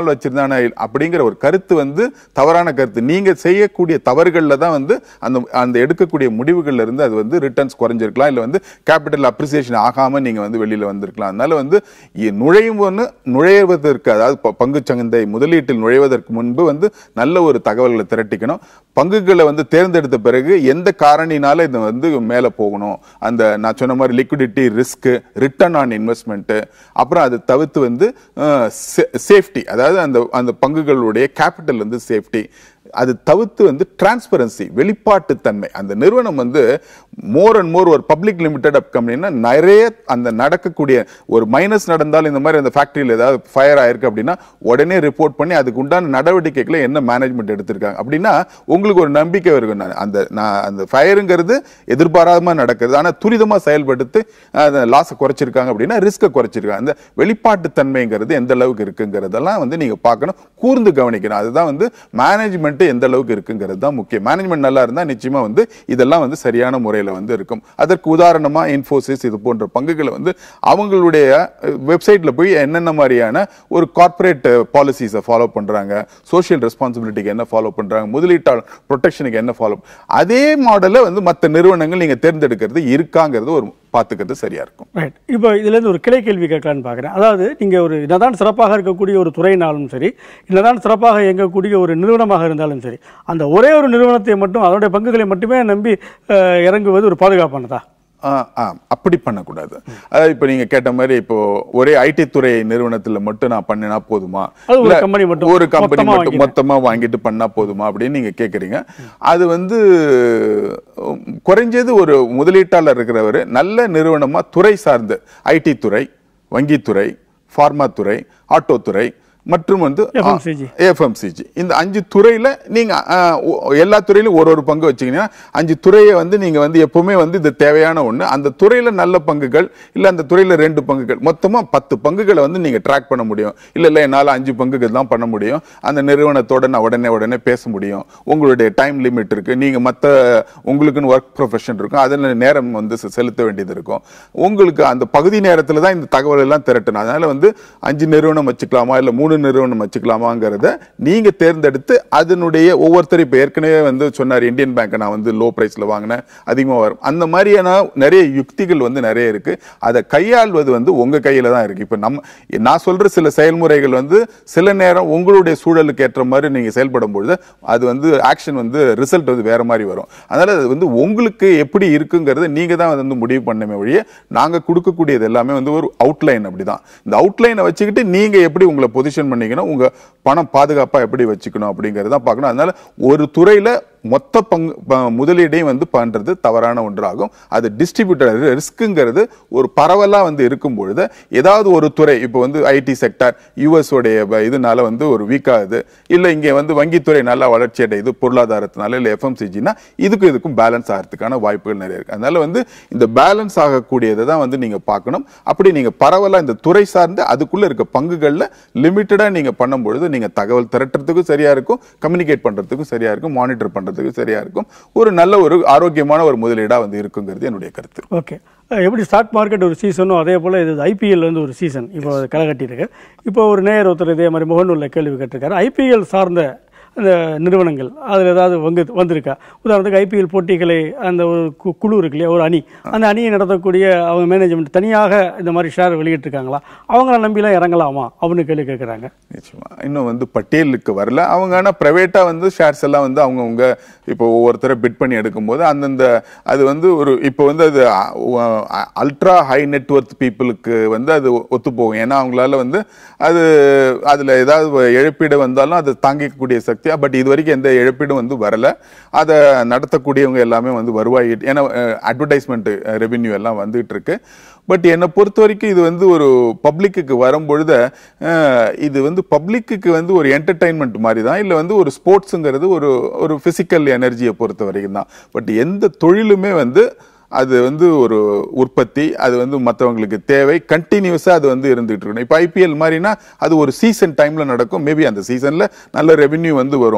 ஸ்டால் வச்சிருந்தானா அப்படிங்கிற ஒரு கருத்து வந்து தவறான கருத்து நீங்க செய்யக்கூடிய தவறுகள்ல தான் வந்து அந்த அந்த எடுக்கக்கூடிய முடிவுகள்ல இருந்து அது வந்து ரிட்டர்ன்ஸ் குறைஞ்சிருக்கலாம் இல்ல வந்து கேபிட்டல் அப்ரிசியேஷன் ஆகாம நீங்க வந்து வெளியில வந்திருக்கலாம் அதனால வந்து இ- நுழையும் ஒன்று நுழைவதற்கு அதாவது ப- பங்குச் சந்தை முதலீட்டில் நுழைவதற்கு முன்பு வந்து நல்ல ஒரு தகவல்களை திரட்டிக்கணும் பங்குகளை வந்து தேர்ந்தெடுத்த பிறகு எந்த காரணினால இது வந்து மேல போகணும் அந்த நான் சொன்ன மாதிரி liquidity risk return on investment அப்புறம் அது தவிர்த்து வந்து சேஃப்டி அதாவது அந்த அந்த பங்குகளுடைய கேபிட்டல் வந்து சேஃப்டி அது தவிர்த்து வந்து டிரான்ஸ்பரன்சி வெளிப்பாட்டுத்தன்மை அந்த நிறுவனம் வந்து மோர் அண்ட் மோர் ஒரு பப்ளிக் லிமிடெட் அப் கம்பெனினா நிறைய அந்த நடக்கக்கூடிய ஒரு மைனஸ் நடந்தாலும் இந்த மாதிரி அந்த ஃபேக்டரியில் ஏதாவது ஃபயர் ஆயிருக்கு அப்படின்னா உடனே ரிப்போர்ட் பண்ணி அதுக்கு உண்டான நடவடிக்கைகளை என்ன மேனேஜ்மெண்ட் எடுத்திருக்காங்க அப்படின்னா உங்களுக்கு ஒரு நம்பிக்கை இருக்கும் நான் அந்த நான் அந்த ஃபயருங்கிறது எதிர்பாராம நடக்கிறது ஆனால் துரிதமாக செயல்படுத்தி அந்த லாஸை குறைச்சிருக்காங்க அப்படின்னா ரிஸ்க்கை குறைச்சிருக்காங்க அந்த வெளிப்பாட்டுத்தன்மைங்கிறது எந்த அளவுக்கு இருக்குங்கிறதெல்லாம் வந்து நீங்க பார்க்கணும் கூர்ந்து கவனிக்கணும் அதுதான் வந்து மேனேஜ்மெண்ட் எந்த அளவுக்கு இருக்குங்கிறது தான் முக்கியம் மேனேஜ்மெண்ட் நல்லா இருந்தா நிச்சயமா வந்து இதெல்லாம் வந்து சரியான முறையில் வந்து இருக்கும் அதற்கு உதாரணமா இன்ஃபோசிஸ் இது போன்ற பங்குகளை வந்து அவங்களுடைய வெப்சைட்ல போய் என்னென்ன மாதிரியான ஒரு கார்ப்பரேட் பாலிசிஸை ஃபாலோ பண்றாங்க சோஷியல் ரெஸ்பான்சிபிலிட்டிக்கு என்ன ஃபாலோ பண்றாங்க முதலீட்டாளர் ப்ரொடெக்ஷனுக்கு என்ன ஃபாலோ அதே மாடலை வந்து மற்ற நிறுவனங்கள் நீங்க தேர்ந்தெடுக்கிறது இருக்காங்கிறது ஒரு பார்த்துக்கிறது சரியா இருக்கும் ரைட் இப்போ இதுலேருந்து ஒரு கிளை கேள்வி கேட்கலான்னு பார்க்குறேன் அதாவது நீங்கள் ஒரு என்னதான் சிறப்பாக இருக்கக்கூடிய ஒரு துறையினாலும் சரி என்னதான் சிறப்பாக இயங்கக்கூடிய ஒரு நிறுவனமாக இருந்தாலும் சரி அந்த ஒரே ஒரு நிறுவனத்தை மட்டும் அதனுடைய பங்குகளை மட்டுமே நம்பி அஹ், இறங்குவது ஒரு பாதுகாப்பானதா ஆ, ஆ, அப்படி பண்ணக்கூடாது அதாவது இப்போ நீங்க கேட்ட மாதிரி இப்போ ஒரே ஐடி துறை நிறுவனத்துல மட்டும் நான் பண்ணினா போதுமா அது ஒரு இல்ல company மட்டும் ஒரு கம்பெனி மொத்தமா மட்டும் வாங்கிட்டேன். மொத்தமா வாங்கிட்டு பண்ணா போதுமா அப்படின்னு நீங்க கேக்குறீங்க அது வந்து உம், குறைஞ்சது ஒரு முதலீட்டாளர் இருக்கிறவர் நல்ல நிறுவனமா துறை சார்ந்து ஐடி துறை வங்கித்துறை ஃபார்மா துறை ஆட்டோ துறை மற்றும் வந்து FMCG. எஃப்எம்சிஜி இந்த அஞ்சு துறையில நீங்க ஆ, ஒ- எல்லா துறையிலும் ஒரு ஒரு பங்கு வச்சீங்கன்னா அஞ்சு துறையை வந்து நீங்க வந்து எப்பவுமே வந்து இது தேவையான ஒண்ணு அந்த துறையில நல்ல பங்குகள் இல்ல அந்த துறையில ரெண்டு பங்குகள் மொத்தமா பத்து பங்குகளை வந்து நீங்க ட்ராக் பண்ண முடியும் இல்ல இல்ல என்னால அஞ்சு பங்குகள் தான் பண்ண முடியும் அந்த நிறுவனத்தோட நான் உடனே உடனே பேச முடியும் உங்களுடைய டைம் லிமிட் இருக்கு நீங்க மத்த உங்களுக்குன்னு ஒர்க் ப்ரொஃபஷன் இருக்கும் அதுல நேரம் வந்து செ- செலுத்த வேண்டியது இருக்கும் உங்களுக்கு அந்த பகுதி நேரத்துல தான் இந்த தகவல் எல்லாம் திரட்டணும் அதனால வந்து அஞ்சு நிறுவனம் வச்சுக்கலாமா இல்ல மூணு நிறுவனம் வச்சுக்கலாமாங்கிறத நீங்க தேர்ந்தெடுத்து அதனுடைய ஒவ்வொருத்தரும் இப்ப ஏற்கனவே வந்து சொன்னார் இந்தியன் பேங்க் நான் வந்து லோ பிரைஸ்ல வாங்கினேன் அதிகமா வரும் அந்த மாதிரியான நிறைய யுக்திகள் வந்து நிறைய இருக்கு அதை கையாள்வது வந்து உங்க கையில தான் இருக்கு இப்ப நம்ம நான் சொல்ற சில செயல்முறைகள் வந்து சில நேரம் உங்களுடைய சூழலுக்கு ஏற்ற மாதிரி நீங்க செயல்படும் பொழுது அது வந்து ஆக்ஷன் வந்து ரிசல்ட் வந்து வேற மாதிரி வரும் அதனால அது வந்து உங்களுக்கு எப்படி இருக்குங்கிறத நீங்க தான் வந்து முடிவு பண்ணமே ஒழிய நாங்க கொடுக்கக்கூடியது எல்லாமே வந்து ஒரு அவுட்லைன் அப்படிதான் இந்த அவுட்லைனை வச்சுக்கிட்டு நீங்க எப்படி உங்களை பொசிஷன் பண்ணிக்கணும் உங்க பணம் பாதுகாப்பா எப்படி வச்சுக்கணும் அப்படிங்கறத பார்க்கணும் அதனால ஒரு துறையில மொத்த பங்கு ப- முதலீடையும் வந்து பண்றது தவறான ஒன்றாகும் அது டிஸ்ட்ரிபியூட்டர் ரிஸ்க்குங்கிறது ஒரு பரவலா வந்து இருக்கும் பொழுது ஏதாவது ஒரு துறை இப்போ வந்து ஐடி செக்டார் யூஎஸ் உடைய ப- இதனால வந்து ஒரு வீக் ஆகுது இல்ல இங்க வந்து வங்கித்துறை நல்லா வளர்ச்சி அடையுது பொருளாதாரத்தினால இல்ல எஃப்எம்சிஜினா இதுக்கும் இதுக்கும் பேலன்ஸ் ஆகிறதுக்கான வாய்ப்புகள் நிறைய இருக்கு அதனால வந்து இந்த பேலன்ஸ் ஆகக்கூடியதை தான் வந்து நீங்க பார்க்கணும் அப்படி நீங்க பரவலா இந்த துறை சார்ந்து அதுக்குள்ள இருக்க பங்குகள்ல லிமிட்டடா நீங்க பண்ணும் பொழுது நீங்க தகவல் திரட்டுறதுக்கும் சரியா இருக்கும் கம்யூனிகேட் பண்றதுக்கும் சரியா இருக்கும் மானிட்டர் பண்றதுக்கும் சரியா இருக்கும் ஒரு நல்ல ஒரு ஆரோக்கியமான ஒரு முதலீடா வந்து இருக்குங்கிறது என்னுடைய கருத்து ஓகே அஹ் எப்படி ஸ்டாக் மார்க்கெட் ஒரு சீசனோ அதே போல் இது ஐபிஎல் வந்து ஒரு சீசன் இப்போ அது களை கட்டியிருக்கு இப்போ ஒரு நேயர் ஒருத்தர் இதே மாதிரி முகநூலில் கேள்வி கேட்டிருக்காரு ஐபிஎல் சார்ந்த அந்த நிறுவனங்கள் அதில் ஏதாவது வந்து வந்திருக்கா உதாரணத்துக்கு ஐபிஎல் போட்டிகளை அந்த ஒரு கு- குழு இருக்கு இல்லையா ஒரு அணி அந்த அணியை நடத்தக்கூடிய அவங்க மேனேஜ்மெண்ட் தனியாக இந்த மாதிரி ஷேர் வெளியிட்டிருக்காங்களா அவங்கள நம்பிலாம் இறங்கலாமா அப்படின்னு கேள்வி கேட்குறாங்க நிச்சயமா இன்னும் வந்து பட்டியலுக்கு வரல அவங்க ஆனா பிரைவேட்டா வந்து ஷேர்ஸ் எல்லாம் வந்து அவங்கவுங்க இப்போ ஒவ்வொருத்தரை பிட் பண்ணி எடுக்கும்போது அந்தந்த அது வந்து ஒரு இப்போ வந்து அது அல்ட்ரா ஹை நெட்ஒர்த் பீப்புளுக்கு வந்து அது ஒத்து போகும் ஏன்னா அவங்களால வந்து அது அதுல ஏதாவது இழப்பீடு வந்தாலும் அதை தாங்கிக்கக்கூடிய சக்தியா பட் இது வரைக்கும் எந்த இழப்பீடும் வந்து வரல அதை நடத்தக்கூடியவங்க எல்லாமே வந்து வருவாய் ஈட்டு- ஏன்னா அட்வர்டைஸ்மெண்ட் ரெவென்யூ எல்லாம் வந்துட்டு இருக்கு பட் என்னை பொறுத்த வரைக்கும் இது வந்து ஒரு பப்ளிக்கு வரும்பொழுது அஹ், இது வந்து பப்ளிக்கு வந்து ஒரு என்டர்டைன்மெண்ட் மாதிரி தான் இல்லை வந்து ஒரு ஸ்போர்ட்ஸுங்கிறது ஒரு ஒரு ஃபிசிக்கல் எனர்ஜியை பொறுத்த வரைக்கும் தான் பட் எந்த தொழிலுமே வந்து அது வந்து ஒரு உற்பத்தி அது வந்து மற்றவங்களுக்கு தேவை கண்டினியூஸாக அது வந்து இருந்துகிட்டு இருக்கணும் இப்போ ஐபிஎல் மாதிரினா அது ஒரு சீசன் டைமில் நடக்கும் மேபி அந்த சீசனில் நல்ல ரெவென்யூ வந்து வரும்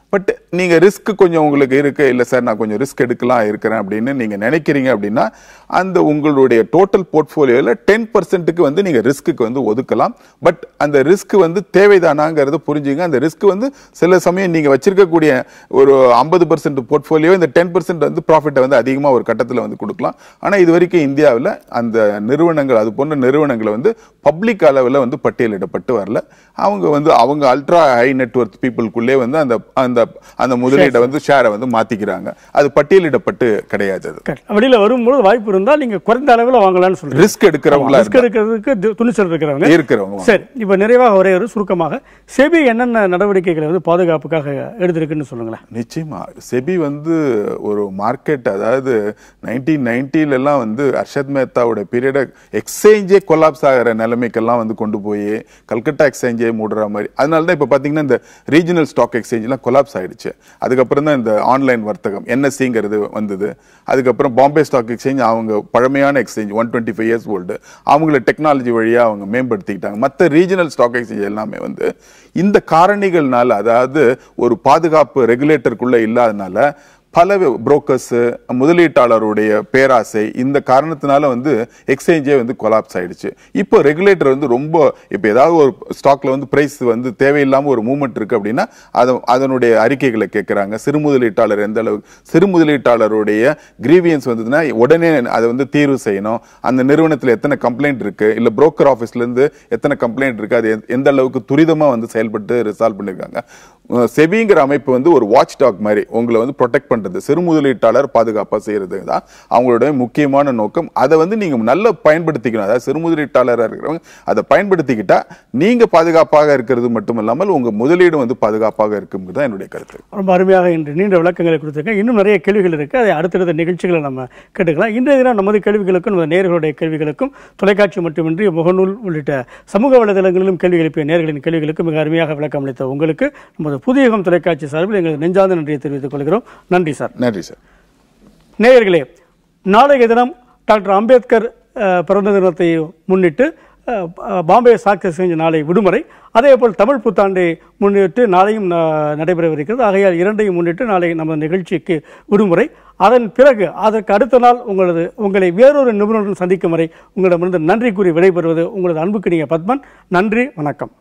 பட் நீங்க ரிஸ்க் கொஞ்சம் உங்களுக்கு இருக்கு இல்ல சார் நான் கொஞ்சம் ரிஸ்க் எடுக்கலாம் இருக்கிறேன் அப்படின்னு நீங்க நினைக்கிறீங்க அப்படின்னா அந்த உங்களுடைய டோட்டல் போர்ட்ஃபோலியோல டென் பர்சன்ட்டுக்கு வந்து நீங்க ரிஸ்க்கு வந்து ஒதுக்கலாம் பட் அந்த ரிஸ்க் வந்து தேவைதானாங்கிறத புரிஞ்சுங்க அந்த ரிஸ்க் வந்து சில சமயம் நீங்க வச்சிருக்கக்கூடிய ஒரு ஐம்பது பர்சன்ட் போர்ட்ஃபோலியோ இந்த டென் பர்சன்ட் வந்து ப்ராஃபிட்டை வந்து அதிகமாக ஒரு கட்டத்தில் வந்து கொடுக்கலாம் ஆனால் இது வரைக்கும் இந்தியாவில் அந்த நிறுவனங்கள் அது போன்ற நிறுவனங்களை வந்து பப்ளிக் அளவில் வந்து பட்டியலிடப்பட்டு வரல அவங்க வந்து அவங்க அல்ட்ரா ஹை நெட்ஒர்க் பீப்புளுக்குள்ளே வந்து அந்த அந்த அந்த முதலீடை வந்து ஷேரை வந்து மாத்திக்கிறாங்க அது பட்டியலிடப்பட்டு கிடையாது அது கரெக்ட். வெளியில வரும்போது வாய்ப்பு இருந்தால் நீங்க குறைந்த அளவில் வாங்கலாம்னு சொல்றீங்க ரிஸ்க் எடுக்கிறவங்களா ரிஸ்க் எடுக்கிறதுக்கு து- துணிச்சல் இருக்கிறவங்க இருக்கிறவங்க சரி இப்போ நிறைவாக ஒரே ஒரு சுருக்கமாக செபி என்னென்ன நடவடிக்கைகளை வந்து பாதுகாப்புக்காக எடுத்திருக்குன்னு சொல்லுங்களேன் நிச்சயமா செபி வந்து ஒரு மார்க்கெட் அதாவது நைன்டீன் நைன்டில எல்லாம் வந்து அர்ஷத் மேத்தாவோட பீரியட எக்ஸ்சேஞ்சே கொலாப்ஸ் ஆகிற நிலைமைக்கெல்லாம் வந்து கொண்டு போய் கல்கட்டா எக்ஸ்சேஞ்சே மூடுற மாதிரி அதனால தான் இப்போ பார்த்தீங்கன்னா இந்த ரீஜனல் ஸ்டாக் எக்ஸ்சேஞ்ச்லாம் கொலாப்ஸ் ஆயிடுச்சு அதுக்கப்புறம் தான் இந்த ஆன்லைன் வர்த்தகம் என்எஸ்சிங்கிறது வந்தது அதுக்கப்புறம் பாம்பே ஸ்டாக் எக்ஸ்சேஞ்ச் அவங்க பழமையான exchange one twenty five years old அவங்கள டெக்னாலஜி வழியாக அவங்க மேம்படுத்திக்கிட்டாங்க மற்ற ரீஜனல் ஸ்டாக் எக்ஸ்சேஞ்ச் எல்லாமே வந்து இந்த காரணிகள்னால அதாவது ஒரு பாதுகாப்பு ரெகுலேட்டருக்குள்ள இல்லாதனால பல புரோக்கர்ஸ் முதலீட்டாளருடைய பேராசை இந்த காரணத்தினால வந்து எக்ஸ்சேஞ்சே வந்து கொலாப்ஸ் ஆயிடுச்சு இப்போ ரெகுலேட்டர் வந்து ரொம்ப இப்போ ஏதாவது ஒரு ஸ்டாக்ல வந்து பிரைஸ் வந்து தேவையில்லாம ஒரு மூவ்மெண்ட் இருக்கு அப்படின்னா அதை அதனுடைய அறிக்கைகளை கேட்கறாங்க சிறு முதலீட்டாளர் எந்த அளவுக்கு சிறு முதலீட்டாளருடைய கிரீவியன்ஸ் வந்ததுன்னா உடனே அதை வந்து தீர்வு செய்யணும் அந்த நிறுவனத்தில் எத்தனை கம்ப்ளைண்ட் இருக்கு இல்ல புரோக்கர் ஆஃபீஸ்ல இருந்து எத்தனை கம்ப்ளைண்ட் இருக்கு அது எந்த- எந்த அளவுக்கு துரிதமா வந்து செயல்பட்டு ரிசால்வ் பண்ணிருக்காங்க அஹ் செபிங்கிற அமைப்பு வந்து ஒரு வாட்ச் டாக் மாதிரி உங்களை வந்து ப்ரொடெக்ட் பண்றது சிறு முதலீட்டாளர் பாதுகாப்பா செய்யறது தான் அவங்களுடைய முக்கியமான நோக்கம் அதை வந்து நீங்க நல்லா பயன்படுத்திக்கணும் அதாவது சிறு முதலீட்டாளராக இருக்கிறவங்க அதை பயன்படுத்திக்கிட்டா நீங்க பாதுகாப்பாக இருக்கிறது மட்டும் இல்லாமல் உங்க முதலீடு வந்து பாதுகாப்பாக இருக்குங்கிறது தான் என்னுடைய கருத்து ரொம்ப அருமையாக இன்று நீண்ட விளக்கங்களை கொடுத்துருக்கேன் இன்னும் நிறைய கேள்விகள் இருக்கு அதை அடுத்தடுத்த நிகழ்ச்சிகளை நம்ம கேட்டுக்கலாம் இன்றைய தினம் நமது கேள்விகளுக்கும் நமது நேர்களுடைய கேள்விகளுக்கும் தொலைக்காட்சி மட்டுமின்றி முகநூல் உள்ளிட்ட சமூக வலைதளங்களிலும் கேள்வி எழுப்பிய நேர்களின் கேள்விகளுக்கு மிக அருமையாக விளக்கம் அளித்த உங்களுக்கு நமது புதிய யுகம் தொலைக்காட்சி சார்பில் எங்களது நெஞ்சார்ந்த நன்றியை தெரிவித்துக் கொள்கிறோம் நன்றி சார் நன்றி சார் நேயர்களே நாளைய தினம் டாக்டர் அம்பேத்கர் அஹ், பிறந்த தினத்தை முன்னிட்டு அஹ், ப- பாம்பே ஸ்டாக் எக்ஸ்சேஞ்ச் நாளை விடுமுறை அதேபோல் தமிழ் புத்தாண்டை முன்னிட்டு நாளையும் ந- நடைபெறவிருக்கிறது ஆகையால் இரண்டையும் முன்னிட்டு நாளை நம்ம நிகழ்ச்சிக்கு விடுமுறை அதன் பிறகு அதற்கு அடுத்த நாள் உங்களது உங்களை வேறொரு நிபுணருடன் சந்திக்கும் வரை உங்களிடமிருந்து நன்றி கூறி விடைபெறுவது உங்களது அன்புக்கு நீங்கள் பத்மன் நன்றி வணக்கம்